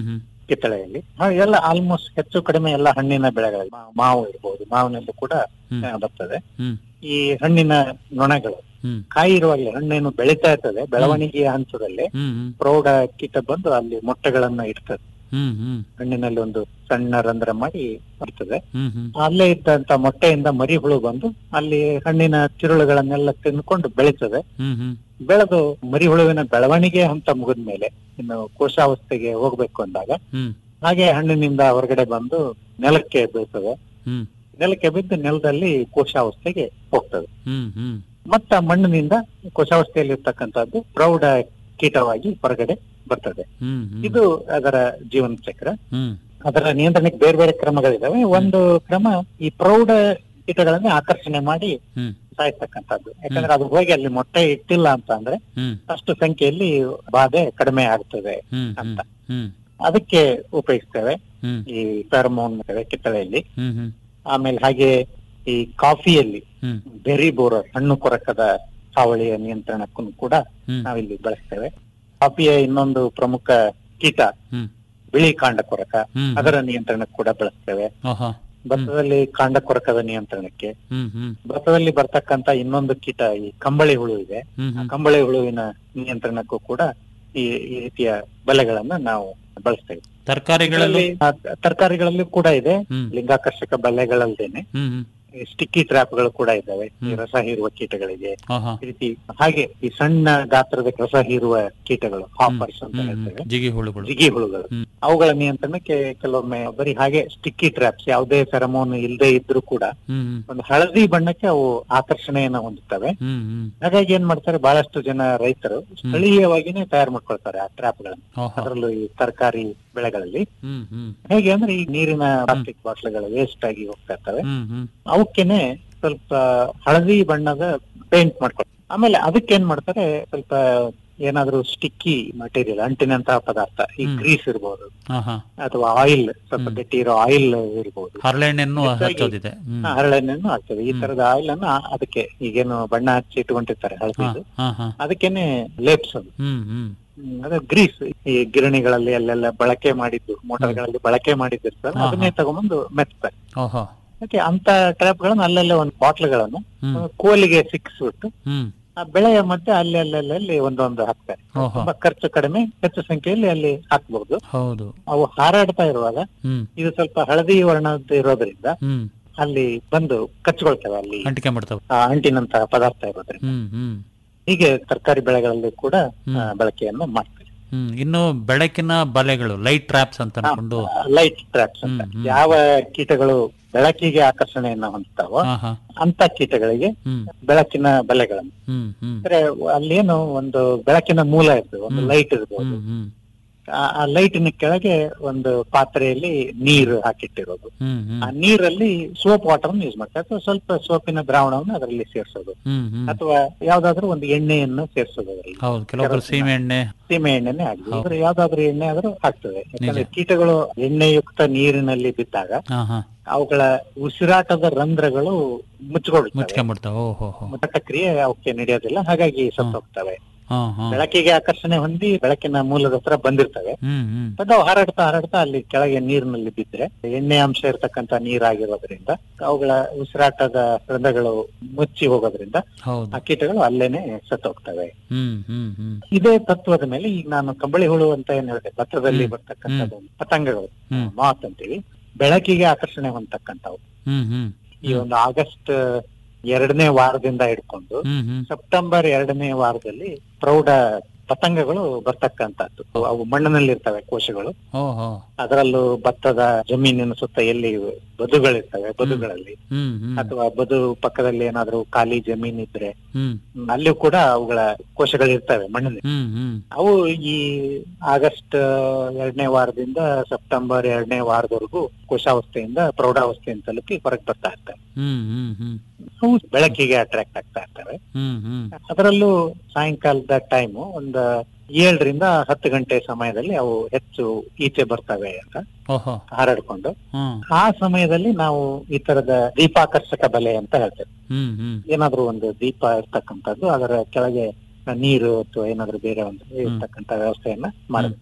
S11: ಕಿತ್ತಳೆಯಲ್ಲಿ ಆ, ಎಲ್ಲ ಆಲ್ಮೋಸ್ಟ್ ಹೆಚ್ಚು ಕಡಿಮೆ ಎಲ್ಲ ಹಣ್ಣಿನ ಬೆಳೆಗಳಲ್ಲಿ ಮಾ- ಮಾವು ಇರ್ಬೋದು ಮಾವಿನಲ್ಲೂ ಕೂಡ
S10: ಹ್ಮ್.
S11: ಆ, ಬರ್ತದೆ
S10: ಹ್ಮ್
S11: ಈ ಹಣ್ಣಿನ ನೊಣಗಳು
S10: ಹ್ಮ್
S11: ಕಾಯಿ ಇರುವಾಗಲೇ ಹಣ್ಣೇನು ಬೆಳೀತಾ ಇರ್ತದೆ ಬೆಳವಣಿಗೆಯ ಹಂತದಲ್ಲಿ
S10: ಹ್ಮ್ ಹ್ಮ್
S11: ಪ್ರೌಢ ಕೀಟ ಬಂದು ಅಲ್ಲಿ ಮೊಟ್ಟೆಗಳನ್ನ ಇಡ್ತದೆ
S10: ಹ್ಮ್ ಹ್ಮ್
S11: ಹಣ್ಣಿನಲ್ಲಿ ಒಂದು ಸಣ್ಣ ರಂಧ್ರ ಮಾಡಿ ಬರ್ತದೆ
S10: ಹ್ಮ್ ಹ್ಮ್
S11: ಅಲ್ಲೇ ಇದ್ದಂತ ಮೊಟ್ಟೆಯಿಂದ ಮರಿ ಹುಳು ಬಂದು ಅಲ್ಲಿ ಹಣ್ಣಿನ ತಿರುಳುಗಳನ್ನೆಲ್ಲ ತಿನ್ಕೊಂಡು ಬೆಳೀತದೆ
S10: ಹ್ಮ್ ಹ್ಮ್
S11: ಬೆಳೆದು ಮರಿ ಹುಳುವಿನ ಬೆಳವಣಿಗೆ ಹಂತ ಮುಗಿದ ಮೇಲೆ ಇನ್ನು ಕೋಶಾವಸ್ಥೆಗೆ ಹೋಗ್ಬೇಕು ಅಂದಾಗ
S10: ಹ್ಮ್
S11: ಹಾಗೆ ಹಣ್ಣಿನಿಂದ ಹೊರಗಡೆ ಬಂದು ನೆಲಕ್ಕೆ ಬೀಳ್ತದೆ
S10: ಹ್ಮ್
S11: ನೆಲಕ್ಕೆ ಬಿದ್ದು ನೆಲದಲ್ಲಿ ಕೋಶಾವಸ್ಥೆಗೆ ಹೋಗ್ತದೆ
S10: ಹ್ಮ್ ಹ್ಮ್
S11: ಮತ್ತ ಮಣ್ಣಿನಿಂದ ಕೋಶಾವಸ್ಥೆಯಲ್ಲಿ ಇರ್ತಕ್ಕಂಥದ್ದು ಪ್ರೌಢ ಕೀಟವಾಗಿ ಹೊರಗಡೆ ಬರ್ತದೆ
S10: ಹ್ಮ್ ಹ್ಮ್
S11: ಇದು ಅದರ ಜೀವನ ಚಕ್ರ
S10: ಹ್ಮ್
S11: ಅದರ ನಿಯಂತ್ರಣಕ್ಕೆ ಬೇರೆ ಬೇರೆ ಕ್ರಮಗಳಿದಾವೆ ಒಂದು ಕ್ರಮ ಈ ಪ್ರೌಢ ಕೀಟಗಳನ್ನೇ ಆಕರ್ಷಣೆ ಮಾಡಿ
S10: ಹ್ಮ್
S11: ಸಾಯ್ತಕ್ಕಂಥದ್ದು ಯಾಕಂದ್ರೆ ಅದು ಹೋಗಿ ಅಲ್ಲಿ ಮೊಟ್ಟೆ ಇಟ್ಟಿಲ್ಲ ಅಂತ ಅಂದ್ರೆ
S10: ಹ್ಮ್
S11: ಅಷ್ಟು ಸಂಖ್ಯೆಯಲ್ಲಿ ಬಾಧೆ ಕಡಿಮೆ ಆಗ್ತದೆ
S10: ಹ್ಮ್ ಹ್ಮ್
S11: ಅಂತ
S10: ಹ್ಮ್
S11: ಅದಕ್ಕೆ ಉಪಯೋಗಿಸ್ತೇವೆ
S10: ಹ್ಮ್
S11: ಈ ಫೆರಮೋನ್ ಕಿತ್ತಳೆಯಲ್ಲಿ
S10: ಹ್ಮ್ ಹ್ಮ್
S11: ಆಮೇಲೆ ಹಾಗೆ ಈ ಕಾಫಿಯಲ್ಲಿ
S10: ಹ್ಮ್
S11: ಬೆರಿ ಬೋರರ್ ಹಣ್ಣು ಕೊರಕದ ಹಾವಳಿಯ ನಿಯಂತ್ರಣಕ್ಕೂ ಕೂಡ
S10: ಹ್ಮ್
S11: ನಾವಿಲ್ಲಿ ಬಳಸ್ತೇವೆ ಕಾಫಿಯ ಇನ್ನೊಂದು ಪ್ರಮುಖ ಕೀಟ
S10: ಹ್ಮ್
S11: ಬಿಳಿ ಕಾಂಡ ಕೊರಕ
S10: ಹ್ಮ್
S11: ಅದರ ನಿಯಂತ್ರಣಕ್ಕೆ ಕೂಡ ಬಳಸ್ತೇವೆ
S10: ಆಹಾ
S11: ಭತ್ತದಲ್ಲಿ ಕಾಂಡ ಕೊರಕದ ನಿಯಂತ್ರಣಕ್ಕೆ
S10: ಹ್ಮ್ ಹ್ಮ್
S11: ಭತ್ತದಲ್ಲಿ ಬರ್ತಕ್ಕಂತ ಇನ್ನೊಂದು ಕೀಟ ಈ ಕಂಬಳಿ ಹುಳು ಇದೆ
S10: ಹ್ಮ್
S11: ಆ
S10: ಹ್ಮ್
S11: ಕಂಬಳಿ ಹುಳುವಿನ ನಿಯಂತ್ರಣಕ್ಕೂ ಕೂಡ ಈ ಈ ರೀತಿಯ ಬಲೆಗಳನ್ನ ನಾವು ಬಳಸ್ತೇವೆ
S10: ತರಕಾರಿಗಳಲ್ಲೂ
S11: ಇದರಲ್ಲಿ, ಆ, ತರಕಾರಿಗಳಲ್ಲಿ ಕೂಡ ಇದೆ
S10: ಹ್ಮ್
S11: ಲಿಂಗಾಕರ್ಷಕ ಬಲೆಗಳಲ್ದೇನೆ
S10: ಹ್ಮ್ ಹ್ಮ್
S11: ಸ್ಟಿಕ್ಕಿ ಟ್ರ್ಯಾಪ್ಗಳು ಕೂಡ ಇದ್ದಾವೆ ಈ
S10: ಹ್ಮ್.
S11: ರಸ ಹೀರುವ ಕೀಟಗಳಿಗೆ
S10: ಆಹಾ
S11: ಈ ರೀತಿ ಹಾಗೆ ಈ ಸಣ್ಣ ಗಾತ್ರದ ರಸ ಹೀರುವ ಕೀಟಗಳು ಹಾಪರ್ಸ್ ಅಂತ
S10: ಹ್ಮ್ ಹ್ಮ್
S11: ಹೇಳ್ತೇವೆ
S10: ಜಿಗಿ ಹುಳುಗಳು
S11: ಜಿಗಿ ಹುಳುಗಳು
S10: ಹ್ಮ್.
S11: ಅವುಗಳ ನಿಯಂತ್ರಣಕ್ಕೆ ಕೆಲವೊಮ್ಮೆ ಬರೀ ಹಾಗೆ ಸ್ಟಿಕ್ಕಿ ಟ್ರ್ಯಾಪ್ಸ್ ಯಾವುದೇ ಫೆರಮೋನ್ ಇಲ್ಲದೆ ಇದ್ರೂ ಕೂಡ
S10: ಹ್ಮ್ ಹ್ಮ್
S11: ಒಂದು ಹಳದಿ ಬಣ್ಣಕ್ಕೆ ಅವು ಆಕರ್ಷಣೆಯನ್ನ ಹೊಂದುತ್ತವೆ
S10: ಹ್ಮ್ ಹ್ಮ್
S11: ಹಾಗಾಗಿ ಏನ್ ಮಾಡ್ತಾರೆ ಬಹಳಷ್ಟು ಜನ ರೈತರು ಸ್ಥಳೀಯವಾಗಿನೇ ತಯಾರು ಮಾಡ್ಕೊಳ್ತಾರೆ ಆ ಟ್ರ್ಯಾಪ್ಗಳನ್ನು
S10: ಆಹಾ
S11: ಅದರಲ್ಲೂ ಈ ತರಕಾರಿ ಬೆಳೆಗಳಲ್ಲಿ
S10: ಹ್ಮ್ ಹ್ಮ್
S11: ಹೇಗೆ ಅಂದ್ರೆ ಈ ನೀರಿನ ಪ್ಲಾಸ್ಟಿಕ್ ಬಾಟ್ಲಿಗಳು ವೇಸ್ಟ್ ಆಗಿ ಹೋಗ್ತಾ ಇರ್ತವೆ
S10: ಹ್ಮ್ ಹ್ಮ್
S11: ಅವಕ್ಕೇನೆ ಸ್ವಲ್ಪ ಹಳದಿ ಬಣ್ಣದ ಪೇಂಟ್ ಮಾಡ್ಕೊಳ್ತಾರೆ ಆಮೇಲೆ ಅದಕ್ಕೆ ಏನ್ ಮಾಡ್ತಾರೆ ಸ್ವಲ್ಪ ಏನಾದ್ರೂ ಸ್ಟಿಕ್ಕಿ ಮಟೀರಿಯಲ್ ಅಂಟಿನಂತಹ ಪದಾರ್ಥ ಈ
S10: ಹ್ಮ್.
S11: ಗ್ರೀಸ್ ಇರ್ಬೋದು
S10: ಆಹಾ
S11: ಅಥವಾ ಆಯಿಲ್ ಸ್ವಲ್ಪ
S10: ಹ್ಮ್.
S11: ಗಟ್ಟಿ ಇರೋ ಆಯಿಲ್ ಇರ್ಬೋದು
S10: ಹರಳೆಣ್ಣೆನ್ನು
S11: ಹೆಚ್ಚಾಗಿ-
S10: ಹಚ್ಚೋದಿದೆ ಹ್ಮ್
S11: ಹಾ, ಹರಳೆಣ್ಣೆನು ಆಗ್ತದೆ ಈ
S10: ಹ್ಮ್.
S11: ತರದ ಆಯಿಲ್ ಅನ್ನ ಅದಕ್ಕೆ ಈಗೇನು ಬಣ್ಣ ಹಚ್ಚಿ ಇಟ್ಕೊಂಡಿರ್ತಾರೆ
S10: ಹಾ
S11: ಹಳದಿದು
S10: ಹಾ ಹಾ
S11: ಅದಕ್ಕೇನೆ ಲೇಪ್ಸೋದು
S10: ಹ್ಮ್ ಹ್ಮ್
S11: ಹ್ಮ್, ಅದೇ ಗ್ರೀಸ್ ಈ ಗಿರಣಿಗಳಲ್ಲಿ ಅಲ್ಲೆಲ್ಲ ಬಳಕೆ ಮಾಡಿದ್ದು ಮೋಟಾರ್ಗಳಲ್ಲಿ ಬಳಕೆ ಮಾಡಿದ್ದಿರ್ತಲ್ಲ
S10: ಹಾ,
S11: ಅದನ್ನೇ ತಗೊಂಬಂದು ಮೆತ್ತಾರೆ
S10: ಓಹೋ
S11: ಯಾಕೆ ಅಂತ ಟ್ರ್ಯಾಪ್ ಗಳನ್ನ ಅಲ್ಲಲ್ಲೇ ಒಂದು ಬಾಟ್ಲ್ಗಳನ್ನು
S10: ಹ್ಮ್
S11: ಕೋಲಿಗೆ ಸಿಕ್ಸ್ಬಿಟ್ಟು
S10: ಹ್ಮ್
S11: ಆ ಬೆಳೆಯ ಮಧ್ಯೆ ಅಲ್ಲಿ ಅಲ್ಲಲ್ಲಿ ಒಂದೊಂದು ಹಾಕ್ತಾರೆ
S10: ಓಹೋ
S11: ತುಂಬಾ ಖರ್ಚು ಕಡಿಮೆ ಹೆಚ್ಚು ಸಂಖ್ಯೆಯಲ್ಲಿ ಅಲ್ಲಿ ಹಾಕ್ಬಹುದು
S10: ಹೌದು
S11: ಅವು ಹಾರಾಡ್ತಾ ಇರುವಾಗ
S10: ಹ್ಮ್
S11: ಇದು ಸ್ವಲ್ಪ ಹಳದಿ ವರ್ಣದ ಇರೋದ್ರಿಂದ
S10: ಹ್ಮ್
S11: ಅಲ್ಲಿ ಬಂದು ಕಚ್ಕೊಳ್ತವೆ ಅಲ್ಲಿ
S10: ಅಂಟಿಕೆ ಮಾಡ್ತಾವ
S11: ಆ ಅಂಟಿನಂತಹ ಪದಾರ್ಥ ಇರೋದ್ರಿಂದ
S10: ಹ್ಮ್ ಹ್ಮ್
S11: ಹೀಗೆ ತರಕಾರಿ ಬೆಳೆಗಳಲ್ಲಿ ಕೂಡ
S10: ಹ್ಮ್.
S11: ಆ, ಬಳಕೆಯನ್ನು ಮಾಡ್ತಾರೆ
S10: ಹ್ಮ್ ಇನ್ನು ಬೆಳಕಿನ ಬಲೆಗಳು ಲೈಟ್ ಟ್ರಾಪ್ಸ್ ಅಂತ ಅನ್ಕೊಂಡು
S11: ಲೈಟ್ ಟ್ರ್ಯಾಪ್ಸ್ ಅಂತ
S10: ಹ್ಮ್, ಹ್ಮ್.
S11: ಯಾವ ಕೀಟಗಳು ಬೆಳಕಿಗೆ ಆಕರ್ಷಣೆಯನ್ನ ಹೊಂದ್ತಾವೋ
S10: ಹಾ ಹಾ
S11: ಅಂತ ಕೀಟಗಳಿಗೆ
S10: ಹ್ಮ್
S11: ಬೆಳಕಿನ ಬಲೆಗಳನ್ನು
S10: ಹ್ಮ್ ಹ್ಮ್
S11: ಅಂದ್ರೆ ಅಲ್ಲೇನು ಒಂದು ಬೆಳಕಿನ ಮೂಲ ಇರ್ತದೆ ಒಂದು
S10: ಹ್ಮ್.
S11: ಲೈಟ್ ಇರ್ಬೋದು
S10: ಹ್ಮ್ ಹ್ಮ್
S11: ಆ- ಆ ಲೈಟಿನ ಕೆಳಗೆ ಒಂದು ಪಾತ್ರೆಯಲ್ಲಿ ನೀರು ಹಾಕಿಟ್ಟಿರೋದು
S10: ಹ್ಮ್ ಹ್ಮ್
S11: ಆ ನೀರಲ್ಲಿ ಸೋಪ್ ವಾಟರ್ ಯೂಸ್ ಮಾಡ್ತಾರೆ ಅಥವಾ ಸ್ವಲ್ಪ ಸೋಪಿನ ದ್ರಾವಣವನ್ನು ಅದರಲ್ಲಿ ಸೇರಿಸೋದು
S10: ಹ್ಮ್ ಹ್ಮ್
S11: ಅಥವಾ ಯಾವ್ದಾದ್ರು ಒಂದು ಎಣ್ಣೆಯನ್ನು ಸೇರಿಸೋದು ಅದರಲ್ಲಿ
S10: ಹೌದು ಕೆಲವೊಬ್ರು ಸೀಮೆ ಎಣ್ಣೆ
S11: ಸೀಮೆ ಎಣ್ಣೆನೆ ಆಗಲಿ
S10: ಹೌದು.
S11: ಇದ್ರ ಯಾವ್ದಾದ್ರು ಎಣ್ಣೆ ಆದ್ರೂ ಆಗ್ತದೆ ಯಾಕಂದ್ರೆ
S10: ನಿಜ.
S11: ಕೀಟಗಳು ಎಣ್ಣೆಯುಕ್ತ ನೀರಿನಲ್ಲಿ ಬಿದ್ದಾಗ
S10: ಹಾ ಹಾ
S11: ಅವುಗಳ ಉಸಿರಾಟದ ರಂಧ್ರಗಳು ಮುಚ್ಚಿಕೊಳ್ತವೆ
S10: ಮುಚ್ಕೊಂಡ್ಬಿಡ್ತಾವ ಓಹೋ ಹೋ
S11: ಮುಟ್ಟಟ ಕ್ರಿಯೆ ಅವಕ್ಕೆ ನಡೆಯೋದಿಲ್ಲ ಹಾಗಾಗಿ ಸತ್ತೋಗ್ತವೆ
S10: ಹಾ ಹಾ
S11: ಬೆಳಕಿಗೆ ಆಕರ್ಷಣೆ ಹೊಂದಿ ಬೆಳಕಿನ ಮೂಲದ ಹತ್ರ ಬಂದಿರ್ತವೆ
S10: ಹ್ಮ್ ಹ್ಮ್
S11: ಅದು ಹಾರಾಡ್ತಾ ಹಾರಾಡ್ತಾ ಅಲ್ಲಿ ಕೆಳಗೆ ನೀರಿನಲ್ಲಿ ಬಿದ್ರೆ ಎಣ್ಣೆ ಅಂಶ ಇರತಕ್ಕಂತ ನೀರಾಗಿರೋದ್ರಿಂದ ಅವುಗಳ ಉಸಿರಾಟದ ರಂಧ್ರಗಳು ಮುಚ್ಚಿ ಹೋಗೋದ್ರಿಂದ
S10: ಹೌದು
S11: ಆ ಕೀಟಗಳು ಅಲ್ಲೇನೆ ಸತ್ತೋಗ್ತವೆ
S10: ಹ್ಮ್ ಹ್ಮ್ ಹ್ಮ್
S11: ಇದೇ ತತ್ವದ ಮೇಲೆ ಈಗ ನಾನು ಕಂಬಳಿ ಹುಳು ಅಂತ ಏನ್ ಹೇಳಿದೆ ಭತ್ತದಲ್ಲಿ
S10: ಹ್ಮ್.
S11: ಬರ್ತಕ್ಕಂಥದ್ದು ಪತಂಗಗಳು
S10: ಹ್ಮ್.
S11: ಮಾತ್ ಅಂತೀವಿ ಬೆಳಕಿಗೆ ಆಕರ್ಷಣೆ ಹೊಂದತಕ್ಕಂಥವು
S10: ಹ್ಮ್ ಹ್ಮ್
S11: ಈ ಒಂದು ಆಗಸ್ಟ್ ಎರಡನೇ ವಾರದಿಂದ ಹಿಡ್ಕೊಂಡು
S10: ಹ್ಮ್ ಹ್ಮ್
S11: ಸೆಪ್ಟೆಂಬರ್ ಎರಡನೇ ವಾರದಲ್ಲಿ ಪ್ರೌಢ ಪತಂಗಗಳು ಬರ್ತಕ್ಕಂಥದ್ದು ಅವು ಮಣ್ಣಿನಲ್ಲಿ ಇರ್ತವೆ ಕೋಶಗಳು
S10: ಓಹೋ
S11: ಅದರಲ್ಲೂ ಭತ್ತದ ಜಮೀನಿನ ಸುತ್ತ ಎಲ್ಲಿ ಬದುಗಳಿರ್ತವೆ ಬದುಗಳಲ್ಲಿ
S10: ಹ್ಮ್ ಹ್ಮ್
S11: ಅಥವಾ ಬದು ಪಕ್ಕದಲ್ಲಿ ಏನಾದ್ರೂ ಖಾಲಿ ಜಮೀನ್ ಇದ್ರೆ
S10: ಹ್ಮ್
S11: ಹ್ಮ್, ಅಲ್ಲಿಯೂ ಕೂಡ ಅವುಗಳ ಕೋಶಗಳು ಇರ್ತವೆ ಮಣ್ಣಿನಲ್ಲಿ
S10: ಹ್ಮ್ ಹ್ಮ್
S11: ಅವು ಈ ಆಗಸ್ಟ್ ಎರಡನೇ ವಾರದಿಂದ ಸೆಪ್ಟೆಂಬರ್ ಎರಡನೇ ವಾರದವರೆಗೂ ಕೋಶಾವಸ್ಥೆಯಿಂದ ಪ್ರೌಢಾವಸ್ಥೆಯನ್ನು ತಲುಪಿ ಹೊರಗೆ ಬರ್ತಾ ಇರ್ತವೆ
S10: ಹ್ಮ್ ಹ್ಮ್ ಹ್ಮ್
S11: ಅವು ಬೆಳಕಿಗೆ ಅಟ್ರಾಕ್ಟ್ ಆಗ್ತಾ ಇರ್ತವೆ
S10: ಹ್ಮ್ ಹ್ಮ್
S11: ಅದರಲ್ಲೂ ಸಾಯಂಕಾಲದ ಟೈಮು ಒಂದು ಏಳರಿಂದ ಹತ್ತು ಗಂಟೆ ಸಮಯದಲ್ಲಿ ಅವು ಹೆಚ್ಚು ಈಚೆ ಬರ್ತವೆ ಅಂತ
S10: ಓಹೋ
S11: ಹಾರಾಡ್ಕೊಂಡು
S10: ಹ್ಮ್
S11: ಆ ಸಮಯದಲ್ಲಿ ನಾವು ಈ ತರದ ದೀಪಾಕರ್ಷಕ ಬಲೆ ಅಂತ ಹೇಳ್ತೇವೆ
S10: ಹ್ಮ್ ಹ್ಮ್
S11: ಏನಾದ್ರೂ ಒಂದು ದೀಪ ಇರ್ತಕ್ಕಂಥದ್ದು ಅದರ ಕೆಳಗೆ ನೀರು ಅಥವಾ ಏನಾದ್ರೂ ಬೇರೆ ಒಂದು ಇರ್ತಕ್ಕಂಥ ವ್ಯವಸ್ಥೆಯನ್ನ ಮಾಡಬಹುದು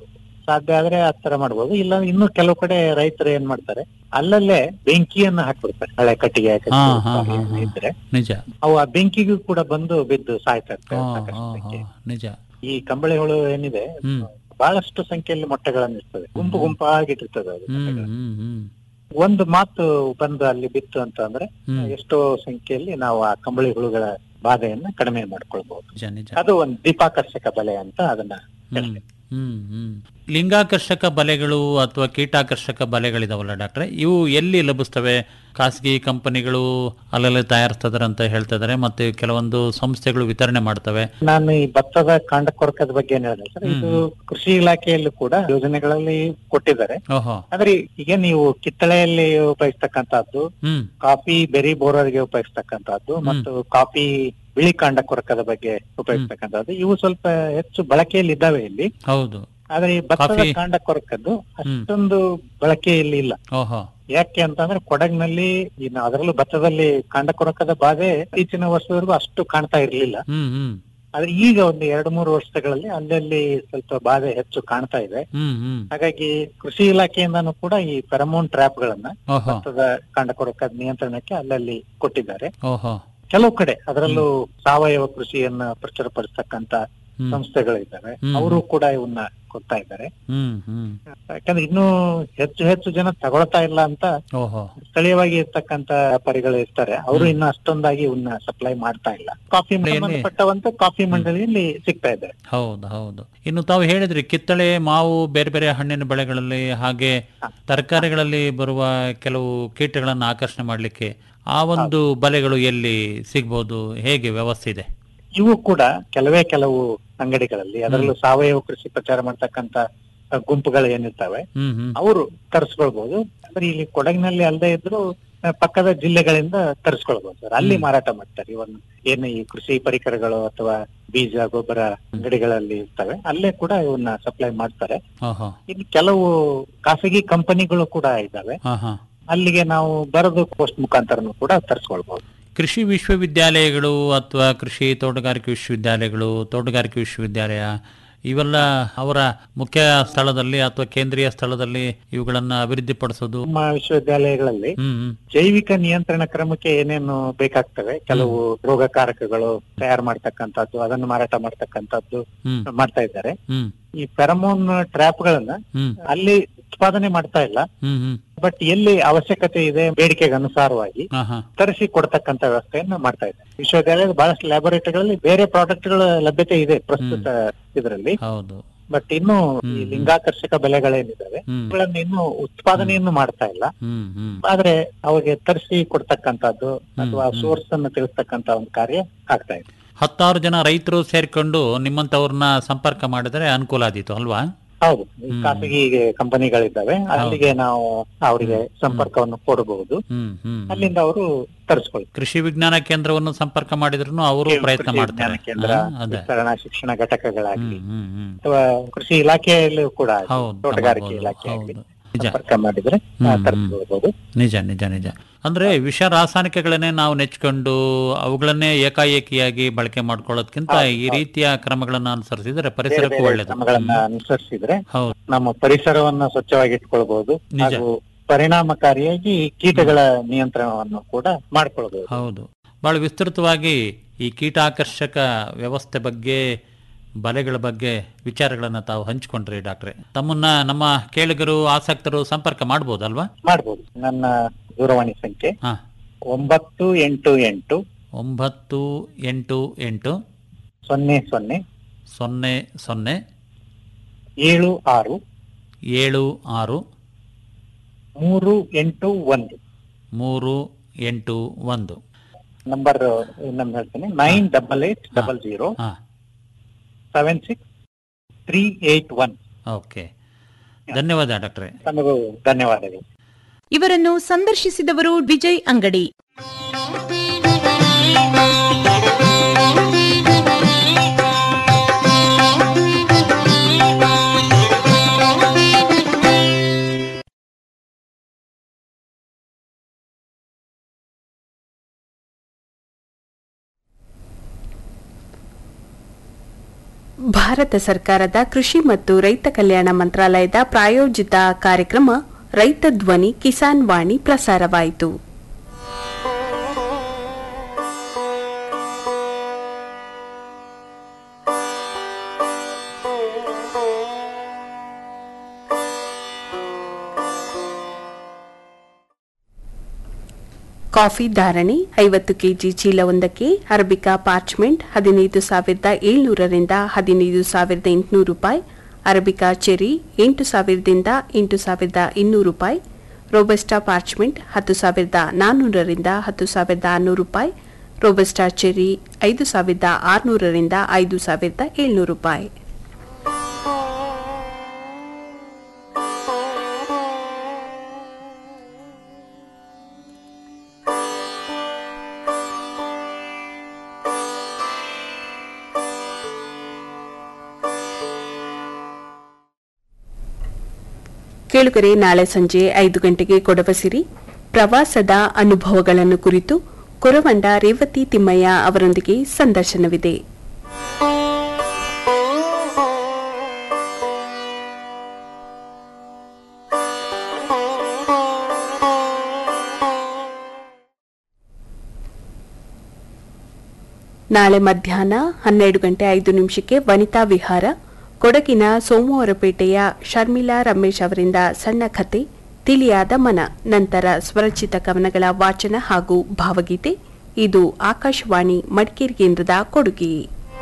S11: ಸಾಧ್ಯ ಆದ್ರೆ ಆ ತರ ಮಾಡ್ಬೋದು ಇಲ್ಲ ಇನ್ನು ಕೆಲವು ಕಡೆ ರೈತರು ಏನ್ ಮಾಡ್ತಾರೆ ಅಲ್ಲಲ್ಲೇ ಬೆಂಕಿಯನ್ನ ಹಾಕ್ಬಿಡ್ತಾರೆ ಹಳೆ ಕಟ್ಟಿಗೆ
S10: ಹಾ, ಹಾ, ಹಾ,
S11: ಕಟ್ಟಿಗೆ
S10: ಹಾ.
S11: ಇದ್ರೆ
S10: ನಿಜ
S11: ಅವು ಆ ಬೆಂಕಿಗೂ ಕೂಡ ಬಂದು ಬಿದ್ದು ಸಾಯ್ತಾ ಇರ್ತವೆ
S10: ಹಾ,
S11: ಸಾಕಷ್ಟು
S10: ಹಾ,
S11: ಸಂಖ್ಯೆ.
S10: ಹಾ, ನಿಜ
S11: ಈ ಕಂಬಳಿ ಹುಳು ಏನಿದೆ
S10: ಹ್ಮ್
S11: ಬಹಳಷ್ಟು ಸಂಖ್ಯೆಯಲ್ಲಿ ಮೊಟ್ಟೆಗಳನ್ನು ಇರ್ತದೆ ಗುಂಪು ಗುಂಪಾಗಿಟ್ಟಿರ್ತದೆ ಅದು
S10: ಹ್ಮ್
S11: ಮೊಟ್ಟೆಗಳು.
S10: ಹ್ಮ್ ಹ್ಮ್
S11: ಒಂದು ಮಾತು ಬಂದು ಅಲ್ಲಿ ಬಿತ್ತು ಅಂತ ಅಂದ್ರೆ
S10: ಹ್ಮ್.
S11: ಎಷ್ಟೋ ಸಂಖ್ಯೆಯಲ್ಲಿ ನಾವು ಆ ಕಂಬಳಿ ಹುಳುಗಳ ಬಾಧೆಯನ್ನ ಕಡಿಮೆ ಮಾಡ್ಕೊಳ್ಬಹುದು
S10: ನಿಜ ನಿಜ
S11: ಅದು ಒಂದು ದೀಪಾಕರ್ಷಕ ಬಲೆ ಅಂತ ಅದನ್ನ
S10: ಹ್ಮ್ ಹ್ಮ್ ಹ್ಮ್ ಲಿಂಗಾಕರ್ಷಕ ಬಲೆಗಳು ಅಥವಾ ಕೀಟಾಕರ್ಷಕ ಬಲೆಗಳಿದಾವಲ್ಲ ಡಾಕ್ಟ್ರೆ ಇವು ಎಲ್ಲಿ ಲಭಿಸ್ತವೆ ಖಾಸಗಿ ಕಂಪನಿಗಳು ಅಲ್ಲೆಲ್ಲ ತಯಾರಿಸ್ತಿದಾರೆ ಅಂತ ಹೇಳ್ತಾ ಇದಾರೆ ಮತ್ತೆ ಕೆಲವೊಂದು ಸಂಸ್ಥೆಗಳು ವಿತರಣೆ ಮಾಡ್ತವೆ
S11: ನಾನು ಈ ಭತ್ತದ ಕಾಂಡ ಕೊರಕದ ಬಗ್ಗೆ ಏನ್ ಹೇಳಿದೆ ಸರ್ ಇದು ಕೃಷಿ ಇಲಾಖೆಯಲ್ಲೂ ಕೂಡ ಯೋಜನೆಗಳಲ್ಲಿ ಕೊಟ್ಟಿದ್ದಾರೆ
S10: ಓಹೋ
S11: ಆದ್ರೆ ಈಗ ನೀವು ಕಿತ್ತಳೆಯಲ್ಲಿ ಉಪಯೋಗಿಸ್ತಕ್ಕಂತಹದ್ದು
S10: ಹ್ಮ್
S11: ಕಾಫಿ ಬೆರಿ ಬೋರರ್ಗೆ ಉಪಯೋಗಿಸ್ತಕ್ಕಂತಹದ್ದು ಮತ್ತು ಕಾಫಿ ಬಿಳಿ ಕಾಂಡ ಕೊರಕದ ಬಗ್ಗೆ ಉಪಯೋಗಿಸ್ತಕ್ಕಂತಹದ್ದು ಇವು ಸ್ವಲ್ಪ ಹೆಚ್ಚು ಬಳಕೆಯಲ್ಲಿ ಇದ್ದಾವೆ ಇಲ್ಲಿ
S10: ಹೌದು
S11: ಆದ್ರೆ ಈ ಭತ್ತದ
S10: ಕಾಫಿ-
S11: ಕಾಂಡ ಕೊರಕದ್ದು ಅಷ್ಟೊಂದು ಬಳಕೆಯಲ್ಲಿ ಇಲ್ಲ
S10: ಓಹೋ
S11: ಯಾಕೆ ಅಂತಂದ್ರೆ ಕೊಡಗಿನಲ್ಲಿ ಇನ್ನು ಅದರಲ್ಲೂ ಭತ್ತದಲ್ಲಿ ಕಾಂಡ ಕೊರಕದ ಬಾಧೆ ಇತ್ತೀಚಿನ ವರ್ಷದವರೆಗೂ ಅಷ್ಟು ಕಾಣ್ತಾ ಇರ್ಲಿಲ್ಲ
S10: ಹ್ಮ್ ಹ್ಮ್
S11: ಆದ್ರೆ ಈಗ ಒಂದು ಎರಡು ಮೂರು ವರ್ಷಗಳಲ್ಲಿ ಅಲ್ಲಲ್ಲಿ ಸ್ವಲ್ಪ ಬಾಧೆ ಹೆಚ್ಚು ಕಾಣ್ತಾ ಇದೆ
S10: ಹ್ಮ್ ಹ್ಮ್
S11: ಹಾಗಾಗಿ ಕೃಷಿ ಇಲಾಖೆಯಿಂದನೂ ಕೂಡ ಈ ಫೆರಮೋನ್ ಟ್ರ್ಯಾಪ್ ಗಳನ್ನ
S10: ಓಹೋ
S11: ಭತ್ತದ ಕಾಂಡ ಕೊರಕದ ನಿಯಂತ್ರಣಕ್ಕೆ ಅಲ್ಲಲ್ಲಿ ಕೊಟ್ಟಿದ್ದಾರೆ
S10: ಓಹೋ
S11: ಕೆಲವು ಕಡೆ ಅದರಲ್ಲೂ ಸಾವಯವ ಕೃಷಿಯನ್ನ ಪ್ರಚುರಪಡಿಸ್ತಕ್ಕಂತ
S10: ಹ್ಮ್.
S11: ಸಂಸ್ಥೆಗಳಿದ್ದಾವೆ
S10: ಹ್ಮ್.
S11: ಅವರು ಕೂಡ ಇವನ್ನ ಕೊಡ್ತಾ ಇದ್ದಾರೆ
S10: ಹ್ಮ್ ಹ್ಮ್
S11: ಯಾಕಂದ್ರೆ ಇನ್ನೂ ಹೆಚ್ಚು ಹೆಚ್ಚು ಜನ ತಗೊಳ್ತಾ ಇಲ್ಲ ಅಂತ
S10: ಓಹೋ
S11: ಸ್ಥಳೀಯವಾಗಿ ಇರ್ತಕ್ಕಂತ ವ್ಯಾಪಾರಿಗಳು ಇರ್ತಾರೆ ಅವರು ಇನ್ನು ಅಷ್ಟೊಂದಾಗಿ ಇವನ್ನ ಸಪ್ಲೈ ಮಾಡ್ತಾ ಇಲ್ಲ ಕಾಫಿ ಸಂಬಂಧಪಟ್ಟವಂತ ಕಾಫಿ ಮಂಡಳಿಯಲ್ಲಿ ಸಿಗ್ತಾ ಇದೆ
S10: ಹೌದು ಹೌದು ಇನ್ನು ತಾವು ಹೇಳಿದ್ರಿ ಕಿತ್ತಳೆ ಮಾವು ಬೇರೆ ಬೇರೆ ಹಣ್ಣಿನ ಬೆಳೆಗಳಲ್ಲಿ ಹಾಗೆ ತರಕಾರಿಗಳಲ್ಲಿ ಬರುವ ಕೆಲವು ಕೀಟಗಳನ್ನು ಆಕರ್ಷಣೆ ಮಾಡಲಿಕ್ಕೆ ಆ ಒಂದು ಬಲೆಗಳು ಎಲ್ಲಿ ಸಿಗ್ಬೋದು ಹೇಗೆ ವ್ಯವಸ್ಥೆ ಇದೆ
S11: ಇವು ಕೂಡ ಕೆಲವೇ ಕೆಲವು ಅಂಗಡಿಗಳಲ್ಲಿ ಅದರಲ್ಲೂ ಸಾವಯವ ಕೃಷಿ ಪ್ರಚಾರ ಮಾಡ್ತಕ್ಕಂತ ಆ, ಗುಂಪುಗಳು ಏನಿರ್ತವೆ
S10: ಹ್ಮ್ ಹ್ಮ್
S11: ಅವರು ತರಿಸ್ಕೊಳ್ಬಹುದು ಅಂದ್ರೆ ಇಲ್ಲಿ ಕೊಡಗಿನಲ್ಲಿ ಅಲ್ಲದೆ ಇದ್ರು ಆ, ಪಕ್ಕದ ಜಿಲ್ಲೆಗಳಿಂದ ತರಿಸ್ಕೊಳ್ಬಹುದು ಸರ್ ಅಲ್ಲಿ ಮಾರಾಟ ಮಾಡ್ತಾರೆ ಇವನ್ ಏನು ಈ ಕೃಷಿ ಪರಿಕರಗಳು ಅಥವಾ ಬೀಜ ಗೊಬ್ಬರ ಅಂಗಡಿಗಳಲ್ಲಿ ಇರ್ತವೆ ಅಲ್ಲೇ ಕೂಡ ಇವನ್ನ ಸಪ್ಲೈ ಮಾಡ್ತಾರೆ
S10: ಓಹೋ
S11: ಇನ್ನು ಕೆಲವು ಖಾಸಗಿ ಕಂಪನಿಗಳು ಕೂಡ ಇದ್ದಾವೆ
S10: ಹಾ ಹಾ
S11: ಅಲ್ಲಿಗೆ ನಾವು ಬರೆದು ಪೋಸ್ಟ್ ಮುಖಾಂತರನು ಕೂಡ ತರಿಸ್ಕೊಳ್ಬಹುದು
S10: ಕೃಷಿ ವಿಶ್ವವಿದ್ಯಾಲಯಗಳು ಅಥವಾ ಕೃಷಿ ತೋಟಗಾರಿಕೆ ವಿಶ್ವವಿದ್ಯಾಲಯಗಳು ತೋಟಗಾರಿಕೆ ವಿಶ್ವವಿದ್ಯಾಲಯ ಇವೆಲ್ಲ ಅವರ ಮುಖ್ಯ ಸ್ಥಳದಲ್ಲಿ ಅಥವಾ ಕೇಂದ್ರೀಯ ಸ್ಥಳದಲ್ಲಿ ಇವುಗಳನ್ನ ಅಭಿವೃದ್ಧಿಪಡಿಸೋದು
S11: ನಮ್ಮ ವಿಶ್ವವಿದ್ಯಾಲಯಗಳಲ್ಲಿ
S10: ಹ್ಮ್ ಹ್ಮ್
S11: ಜೈವಿಕ ನಿಯಂತ್ರಣ ಕ್ರಮಕ್ಕೆ ಏನೇನು ಬೇಕಾಗ್ತವೆ ಕೆಲವು ರೋಗಕಾರಕಗಳು ತಯಾರು ಮಾಡ್ತಕ್ಕಂಥದ್ದು ಅದನ್ನು ಮಾರಾಟ ಮಾಡ್ತಕ್ಕಂಥದ್ದು
S10: ಹ್ಮ್
S11: ಮಾಡ್ತಾ ಇದ್ದಾರೆ
S10: ಹ್ಮ್
S11: ಈ ಫೆರಮೋನ್ ಟ್ರ್ಯಾಪ್ ಗಳನ್ನ
S10: ಹ್ಮ್
S11: ಅಲ್ಲಿ ಉತ್ಪಾದನೆ ಮಾಡ್ತಾ ಇಲ್ಲ
S10: ಹ್ಮ್ ಹ್ಮ್
S11: ಬಟ್ ಎಲ್ಲಿ ಅವಶ್ಯಕತೆ ಇದೆ ಬೇಡಿಕೆಗೆ ಅನುಸಾರವಾಗಿ
S10: ಹಾ ಹಾ
S11: ತರಿಸಿ ಕೊಡ್ತಕ್ಕಂತ ವ್ಯವಸ್ಥೆಯನ್ನ ಮಾಡ್ತಾ ಇದೆ ವಿಶ್ವವಿದ್ಯಾಲಯದ ಬಹಳಷ್ಟು ಲ್ಯಾಬೊರೇಟರಿಗಳಲ್ಲಿ ಬೇರೆ ಪ್ರಾಡಕ್ಟ್ ಗಳ ಲಭ್ಯತೆ ಇದೆ ಪ್ರಸ್ತುತ ಇದರಲ್ಲಿ
S10: ಹೌದು
S11: ಬಟ್ ಇನ್ನು ಈ ಲಿಂಗಾಕರ್ಷಕ ಬೆಲೆಗಳೇನಿದಾವೆ
S10: ಹ್ಮ್.
S11: ಅವುಗಳನ್ನ ಇನ್ನು ಉತ್ಪಾದನೆಯನ್ನು ಮಾಡ್ತಾ ಇಲ್ಲ
S10: ಹ್ಮ್ ಹ್ಮ್
S11: ಆದ್ರೆ ಅವಾಗ ತರಿಸಿ ಕೊಡ್ತಕ್ಕಂತದ್ದು ಅಥವಾ ಸೋರ್ಸ್ ಅನ್ನು ತಿಳಿಸ್ತಕ್ಕಂತ ಒಂದು ಕಾರ್ಯ ಆಗ್ತಾ ಇದೆ
S10: ಹತ್ತಾರು ಜನ ರೈತರು ಸೇರ್ಕೊಂಡು ನಿಮ್ಮಂತವ್ರನ್ನ ಸಂಪರ್ಕ ಮಾಡಿದ್ರೆ ಅನುಕೂಲ ಆದೀತು ಅಲ್ವಾ
S11: ಹೌದು ಈ ಖಾಸಗಿ ಕಂಪನಿಗಳಿದ್ದಾವೆ ಅಲ್ಲಿಗೆ ನಾವು ಅವರಿಗೆ ಸಂಪರ್ಕವನ್ನು ಕೊಡಬಹುದು
S10: ಹ್ಮ್ ಹ್ಮ್
S11: ಅಲ್ಲಿಂದ ಅವರು ತರಿಸ್ಕೊಳ್ತಾರೆ
S10: ಕೃಷಿ ವಿಜ್ಞಾನ ಕೇಂದ್ರವನ್ನು ಸಂಪರ್ಕ ಮಾಡಿದ್ರು ಅವರು ಪ್ರಯತ್ನ
S11: ಕೃಷಿ
S10: ಮಾಡ್ತಾರೆ
S11: ವಿಜ್ಞಾನ ಕೇಂದ್ರ
S10: ಹಾ, ಅದೇ
S11: ವಿಸ್ತರಣಾ ಶಿಕ್ಷಣ ಘಟಕಗಳಾಗ್ಲಿ
S10: ಹ್ಮ್ ಹ್ಮ್
S11: ಅಥವಾ ಕೃಷಿ ಇಲಾಖೆಯಲ್ಲೂ ಕೂಡ ಆಗ್ಲಿ,
S10: ಹೌದು,
S11: ತೋಟಗಾರಿಕೆ
S10: ಮಾಡ್ಬೋದು,
S11: ಇಲಾಖೆ ಆಗ್ಲಿ
S10: ಹೌದು. ನಿಜ.
S11: ಸಂಪರ್ಕ ಮಾಡಿದ್ರೆ
S10: ಹ್ಮ್, ಹ್ಮ್.
S11: ತರಿಸ್ಕೊಳ್ಬಹುದು
S10: ನಿಜ ನಿಜ ನಿಜ ಅಂದ್ರೆ ವಿಷ ರಾಸಾಯನಿಕಗಳನ್ನೇ ನಾವು ನೆಚ್ಕೊಂಡು ಅವುಗಳನ್ನೇ ಏಕಾಏಕಿಯಾಗಿ ಬಳಕೆ ಮಾಡ್ಕೊಳ್ಳೋದ್ಕಿಂತ ಈ ರೀತಿಯ ಕ್ರಮಗಳನ್ನ ಅನುಸರಿಸಿದ್ರೆ ಪರಿಸರಕ್ಕೂ ಒಳ್ಳೇದು
S11: ಕ್ರಮಗಳನ್ನ ಅನುಸರಿಸಿದ್ರೆ
S10: ಹೌದು
S11: ನಮ್ಮ ಪರಿಸರವನ್ನ ಸ್ವಚ್ಛವಾಗಿ ಇಟ್ಕೊಳ್ಬಹುದು
S10: ನಿಜ.
S11: ಹಾಗೂ ಪರಿಣಾಮಕಾರಿಯಾಗಿ ಕೀಟಗಳ ನಿಯಂತ್ರಣವನ್ನು ಕೂಡ ಮಾಡ್ಕೊಳ್ಬಹುದು
S10: ಹೌದು ಬಹಳ ವಿಸ್ತೃತವಾಗಿ ಈ ಕೀಟಾಕರ್ಷಕ ವ್ಯವಸ್ಥೆ ಬಗ್ಗೆ ಬಲೆಗಳ ಬಗ್ಗೆ ವಿಚಾರಗಳನ್ನ ತಾವು ಹಂಚಿಕೊಂಡ್ರಿ ಡಾಕ್ಟ್ರೆ ತಮ್ಮನ್ನ ನಮ್ಮ ಕೇಳಿಗರು ಆಸಕ್ತರು ಸಂಪರ್ಕ ಮಾಡ್ಬೋದಲ್ವಾ
S11: ಮಾಡ್ಬೋದು ನನ್ನ ದೂರವಾಣಿ ಸಂಖ್ಯೆ
S10: ಹಾ
S11: ಒಂಬತ್ತು ಎಂಟು ಎಂಟು
S10: ಒಂಬತ್ತು ಎಂಟು ಎಂಟು
S11: ಸೊನ್ನೆ ಸೊನ್ನೆ
S10: ಸೊನ್ನೆ ಸೊನ್ನೆ
S11: ಏಳು ಆರು
S10: ಏಳು ಆರು
S11: ಮೂರು ಎಂಟು ಒಂದು
S10: ಮೂರು ಎಂಟು ಒಂದು
S11: ನಂಬರ್ ಇನ್ನೊಮ್ಮೆ ಹೇಳ್ತೀನಿ nine double eight double zero
S10: ಹಾ
S11: seven six three eight one
S10: okay ಧನ್ಯವಾದ ಡಾಕ್ಟ್ರೆ
S11: ತಮಗೂ ಧನ್ಯವಾದಗಳು
S2: ಇವರನ್ನು ಸಂದರ್ಶಿಸಿದವರು ವಿಜಯ್ ಅಂಗಡಿ
S9: ಭಾರತ ಸರ್ಕಾರದ ಕೃಷಿ ಮತ್ತು ರೈತ ಕಲ್ಯಾಣ ಮಂತ್ರಾಲಯದ ಪ್ರಾಯೋಜಿತ ಕಾರ್ಯಕ್ರಮ ರೈತ ಧ್ವನಿ ಕಿಸಾನ್ ವಾಣಿ ಪ್ರಸಾರವಾಯಿತು ಕಾಫಿ ಧಾರಣೆ ಐವತ್ತು ಕೆಜಿ ಚೀಲವೊಂದಕ್ಕೆ ಅರಬಿಕಾ ಪಾರ್ಚ್ಮೆಂಟ್ ಹದಿನೈದು ಸಾವಿರದ ಏಳ್ನೂರರಿಂದ ಹದಿನೈದು ಸಾವಿರದ ಎಂಟುನೂರು ರೂಪಾಯಿ ಅರಬಿಕಾ ಚೆರಿ ಎಂಟು ಸಾವಿರದಿಂದ ಎಂಟು ಸಾವಿರದ ಇನ್ನೂರು ರೂಪಾಯಿ ರೋಬಸ್ಟಾ ಪಾರ್ಚ್ಮೆಂಟ್ ಹತ್ತು ಸಾವಿರದ ನಾನ್ನೂರರಿಂದ ಹತ್ತು ಸಾವಿರದ ಆರುನೂರು ರೂಪಾಯಿ ರೋಬಸ್ಟಾ ಚೆರಿ ಐದು ಸಾವಿರದ ಆರುನೂರರಿಂದ ಐದು ಸಾವಿರದ ಏಳ್ನೂರು ರೂಪಾಯಿ ಕೇಳುಗರೆ ನಾಳೆ ಸಂಜೆ ಐದು ಗಂಟೆಗೆ ಕೊಡವಸಿರಿ ಪ್ರವಾಸದ ಅನುಭವಗಳನ್ನು ಕುರಿತು ಕೊರವಂಡ ರೇವತಿ ತಿಮ್ಮಯ್ಯ ಅವರೊಂದಿಗೆ ಸಂದರ್ಶನವಿದೆ ನಾಳೆ ಮಧ್ಯಾಹ್ನ ಹನ್ನೆರಡು ಗಂಟೆ ಐದು ನಿಮಿಷಕ್ಕೆ ವನಿತಾ ವಿಹಾರ ಕೊಡಗಿನ ಸೋಮವಾರಪೇಟೆಯ ಶರ್ಮಿಳಾ ರಮೇಶ್ ಅವರಿಂದ ಸಣ್ಣ ಕತೆ ತಿಳಿಯಾದ ಮನ ನಂತರ ಸ್ವರಚಿತ ಕವನಗಳ ವಾಚನ ಹಾಗೂ ಭಾವಗೀತೆ ಇದು ಆಕಾಶವಾಣಿ ಮಡಿಕೇರಿ ಕೇಂದ್ರದ ಕೊಡುಗೆ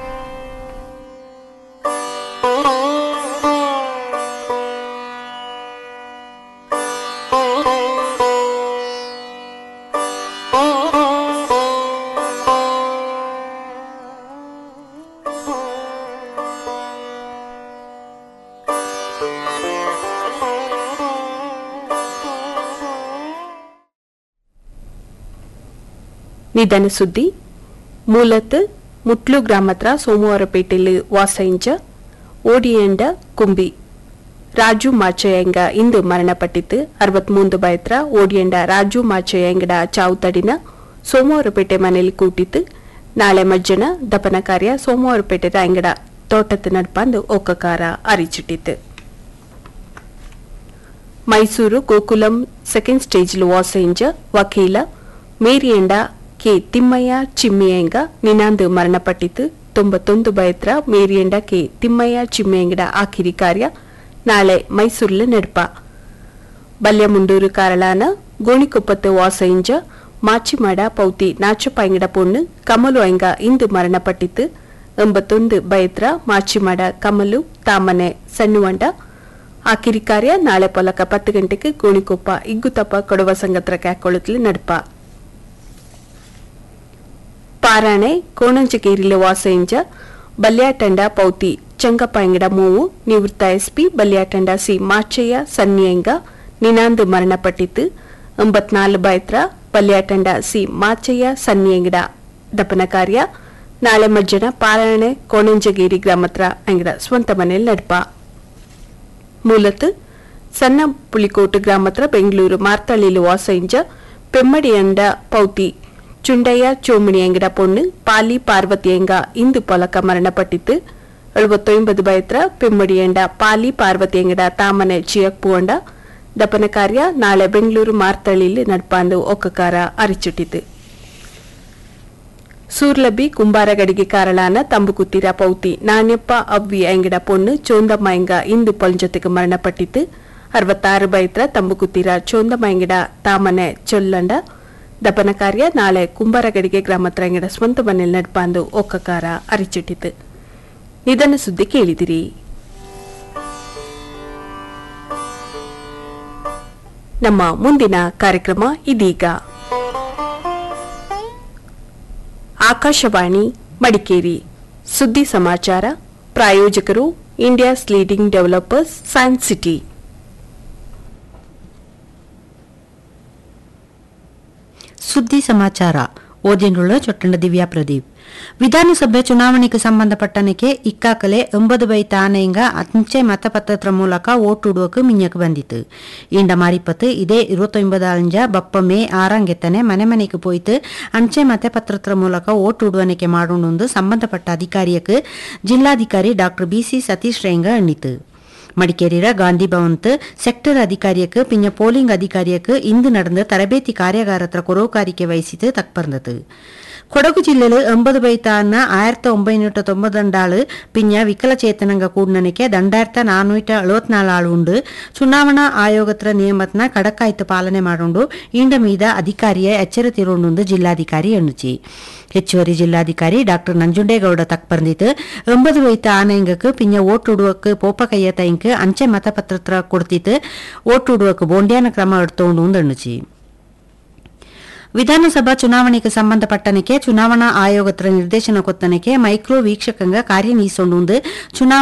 S9: ನಿಧನ ಸುದ್ದಿ ಮೂಲತ್ ಮುಟ್ಲು ಗ್ರಾಮತ್ರ ಸೋಮವಾರಪೇಟೆಯಲ್ಲಿ ವಾಸೈಂಚ ಓಡಿಯಂಡ ಕುಂಬಿ ರಾಜು ಮಾಚಯ್ಯಂಗ ಇಂದು ಮರಣಪಟ್ಟಿತ್ತು ಅರವತ್ಮೂಂದು ಬಯತ್ರ ಓಡಿಯಂಡ ರಾಜು ಮಾಚಯ್ಯಂಗಡ ಚಾವು ತಡಿನ ಸೋಮವಾರಪೇಟೆ ಮನೆಯಲ್ಲಿ ಕೂಟಿತ್ತು ನಾಳೆ ಮಜ್ಜನ ದಪನ ಕಾರ್ಯ ಸೋಮವಾರಪೇಟೆ ಅಂಗಡ ತೋಟದ ನಡ್ಪಂದು ಒಕ್ಕಕಾರ ಅರಿಚಿಟ್ಟಿತ್ತು ಮೈಸೂರು ಗೋಕುಲಂ ಸೆಕೆಂಡ್ ಸ್ಟೇಜ್ಲು ವಾಸೈಂಜ ವಕೀಲ ಮೇರಿಯಂಡ ಕೆ ತಿಮ್ಮಯ್ಯ ಚಿಮ್ಮಿಯಂಗ ನಿನಾಂದು ಮರಣಪಟ್ಟಿತು ತೊಂಬತ್ತೊಂದು ಬಯತ್ರ ಮೇರಿಯಂಡ ಕೆ ತಿಮ್ಮಯ್ಯ ಚಿಮ್ಮಿಯಂಗಡ ಆಖಿರಿ ಕಾರ್ಯ ನಾಳೆ ಮೈಸೂರಿನ ನಡ್ಪ ಬಲ್ಯಮುಂಡೂರು ಕಾರಳಾನ ಗೋಣಿಕೊಪ್ಪತ್ತು ವಾಸೈಂಜ ಮಾಚಿಮಾಡ ಪೌತಿ ನಾಚಪಾಯಂಗಡ ಪೊಣ್ಣು ಕಮಲು ಐಂಗ ಇಂದು ಮರಣಪಟ್ಟಿತು ಎಂಬತ್ತೊಂದು ಬಯತ್ರ ಮಾಚಿಮಾಡ ಕಮಲು ತಾಮನೆ ಸಣ್ಣುವಂಡ ಆಕಿರಿ ಕಾರ್ಯ ನಾಳೆ ಪೊಲಕ ಪತ್ತು ಗಂಟೆಗೆ ಗೋಣಿಕೊಪ್ಪ ಇಗ್ಗುತಪ್ಪ ಕೊಡವ ಸಂಗತ್ರ ಕ್ಯಾಕೊಳತ್ಲು ನಡ್ಪ ಪಾರಾಣೆ ಕೋಣಂಚಗೇರಿಲ ವಾಸೈಂಜ ಬಲ್ಯಾಟಂಡ ಪೌತಿ ಚಂಗಪಾಯಂಗಡ ಮೂವು ನಿವೃತ್ತ ಎಸ್ಪಿ ಬಲ್ಯಾಟಂಡ ಸಿ ಮಾಚಯ್ಯ ಸನ್ನಿಯಂಗ ನಿನಾಂದು ಮರಣಪಟ್ಟಿತು ಎಂಬತ್ನಾಲ್ಕು ಬೈತ್ರ ಬಲ್ಯಾಟಂಡ ಸಿ ಮಾಚಯ್ಯ ಸನ್ನಿಯಂಗಡ ದಪನ ಕಾರ್ಯ ನಾಳೆ ಮಜ್ಜನ ಪಾರಾಯಣೆ ಕೋಣಂಜಗೇರಿ ಗ್ರಾಮತ್ರ ಅಂಗಡ ಸ್ವಂತ ಮನೆಯಲ್ಲಿ ನಡ್ಪ ಮೂಲತ್ ಸಣ್ಣ ಪುಳಿಕೋಟು ಗ್ರಾಮತ್ರ ಬೆಂಗಳೂರು ಮಾರ್ತಳ್ಳಿಲು ವಾಸೈಂಜ ಪೆಮ್ಮಡಿಯಂಡ ಪೌತಿ ಚುಂಡಯ್ಯ ಚೋಮಿಣಿ ಎಂಗಡ ಪೊಣ್ಣು ಪಾಲಿ ಪಾರ್ವತಿಯಂಗ ಇಂದು ಪೊಲಕ ಮರಣಪಟ್ಟಿತು ಎಳುವತ್ತೊಂಬದು ಬಯತ್ರ ಪೆಮ್ಮಡಿಯಂಡ ಪಾಲಿ ಪಾರ್ವತಿಯಂಗಡ ತಾಮನೆ ಚಿಯಕ್ಪುವಂಡ ದಪನ ಕಾರ್ಯ ನಾಳೆ ಬೆಂಗಳೂರು ಮಾರ್ತಳ್ಳಿಲಿ ನಡ್ಪಾಂದು ಒಕ್ಕಕಾರ ಅರಿಚುಟ್ಟಿತು ಸೂರ್ಲಬಿ ಕುಂಬಾರಗಡಿಗೆ ಕಾರಳಾನ ತಂಬುಕುತ್ತಿರ ಪೌತಿ ನಾಣ್ಯಪ್ಪ ಅವ್ವಿ ಎಂಗಡ ಪೊಣ್ಣು ಚೋಂದಮ್ಮ ಎಂಗ ಇಂದು ಪೊಲ್ಜೊತೆಗೆ ಮರಣಪಟ್ಟಿತು ಅರವತ್ತಾರು ಬೈತ್ರ ತಂಬುಕುತ್ತಿರ ಚೋಂದಮ್ಮ ಎಂಗಡ ತಾಮನೆ ಚೊಲ್ಲಂಡ ದಪನ ಕಾರ್ಯ ನಾಳೆ ಕುಂಬಾರಗಡಿಗೆ ಗ್ರಾಮತ್ರ ಎಂಗಡ ಸ್ವಂತ ಮನೆಯಲ್ಲಿ ನಡ್ಪಾಂದು ಒಕ್ಕಕಾರ ಅರಿಚಿಟ್ಟಿತು ನಿಧನ ಸುದ್ದಿ ಕೇಳಿದಿರಿ ನಮ್ಮ ಮುಂದಿನ ಕಾರ್ಯಕ್ರಮ ಇದೀಗ ಆಕಾಶವಾಣಿ ಮಡಿಕೇರಿ ಸುದ್ದಿ ಸಮಾಚಾರ ಪ್ರಾಯೋಜಕರು India's leading developers science city
S12: ಸುದ್ದಿ ಸಮಾಚಾರ ಓದಿನುಳ್ಳ ಚೊಟ್ಟಂಡ ದಿವ್ಯಾ ಪ್ರದೀಪ್ ವಿಧಾನಸಭೆ ಚುನಾವಣೆಗೆ ಸಂಬಂಧಪಟ್ಟನಕ್ಕೆ ಇಕ್ಕಾಕಲೆ ಒಂಬದು ಬೈ ತಾನೆಂಗ ಅಂಚೆ ಮತಪತ್ರ ಮೂಲಕ ಓಟ್ ಉಡುವಕ್ಕೆ ಮಿಂಜಕ್ಕೆ ಬಂದಿತ್ತು ಇಂಡ ಮಾರಿಪತ್ತು ಇದೇ ഇരുപത്തൊമ്പതാഞ്ച ബപ്പ മേ ആറാങ്കെത്തനെ മനെമനെക്ക് പോയിട്ട് ಅಂಚೆ ಮತಪತ್ರ ಮೂಲಕ ಓಟ್ ಉಡುವನಿಕೆ ಮಾಡೋಣೆಂದು ಸಂಬಂಧಪಟ್ಟ ಅಧಿಕಾರಿಯಕ್ಕೆ ಜಿಲ್ಲಾಧಿಕಾರಿ ಡಾಕ್ಟರ್ ಬಿಸಿ ಸತೀಶ್ ರೇಂಗ ಎಣ್ಣಿತು மடிக்கேரிர காந்தி பவன்த்து செக்டர் அதிகாரியக்கு பின்ன போலிங் அதிகாரியக்கு ಇಂದು ನಡೆದ ತರಬೇತಿ ಕಾರ್ಯಾಗಾರತ್ರ ಕೊರೋಕಾರಿಕೆ ವಹಿಸಿತು ತಕ್ಪರ್ந்தது ಕೊಡಗು ಜಿಲ್ಲೆಲು ಎಂಬದು ಬೈತಾನ್ನ ಆயிரத்தி ಒಂಬೈನೂರ ತೊಂಬತ್ತೊಂದಾಳು ಪಿಂಜ ವಿಕಲಚೇತನಂಗ ಕೂಡ್ನನಿಕೆ ದಂಡಾಯಿರತ್ತ ನಾನೂಟ ಎಳುವತ್ನಾಲು ಆಳು ಉಂಡು ಚುನಾವಣಾ ಆಯೋಗತ್ರ ನಿಯಮತ್ನ ಕಡಕಾಯ್ತು ಪಾಲನೆ ಮಾಡೋಂಡು ಇಂಡ ಮೀದ ಅಧಿಕಾರಿಯ ಎಚ್ಚರಿತಿರೋಂಡು ಜಿಲ್ಲಾಧಿಕಾರಿ ಎಣ್ಣುಚಿ ಹೆಚ್ಚುವರಿ ಜಿಲ್ಲಾಧಿಕಾರಿ ಡಾಕ್ಟರ್ ನಂಜುಂಡೇಗೌಡ ತಕ್ಪರ್ಂದಿತ್ತು ಎಂಬದು ವೈತ ಆನೆಂಗಕ್ಕೆ ಪಿಂಜ ಓಟ್ ಉಡುವಕ್ಕೆ ಪೋಪ ಕೈಯ ತೈಂಕ್ ಅಂಚೆ ಮತಪತ್ರ ಕೊಡ್ತಿತ್ತು ಓಟ್ ಉಡುವಕ್ಕೆ ಬೋಂಡ್ಯಾನ ಕ್ರಮ ಎಡ್ತೋಂಡು ಎಣ್ಣುಚಿ ವಿಧಾನಸಭಾ ಚುನಾವಣೆಗೆ ಸಂಬಂಧಪಟ್ಟನಕ್ಕೆ ಚುನಾವಣಾ ಆಯೋಗತ್ರ ನಿರ್ದೇಶನ ಕೊತ್ತನಕ್ಕೆ ಮೈಕ್ರೋ ವೀಕ್ಷಕಂಗ ಕಾರ್ಯನೀಸೊಂಡು ಚುನಾವಣಾ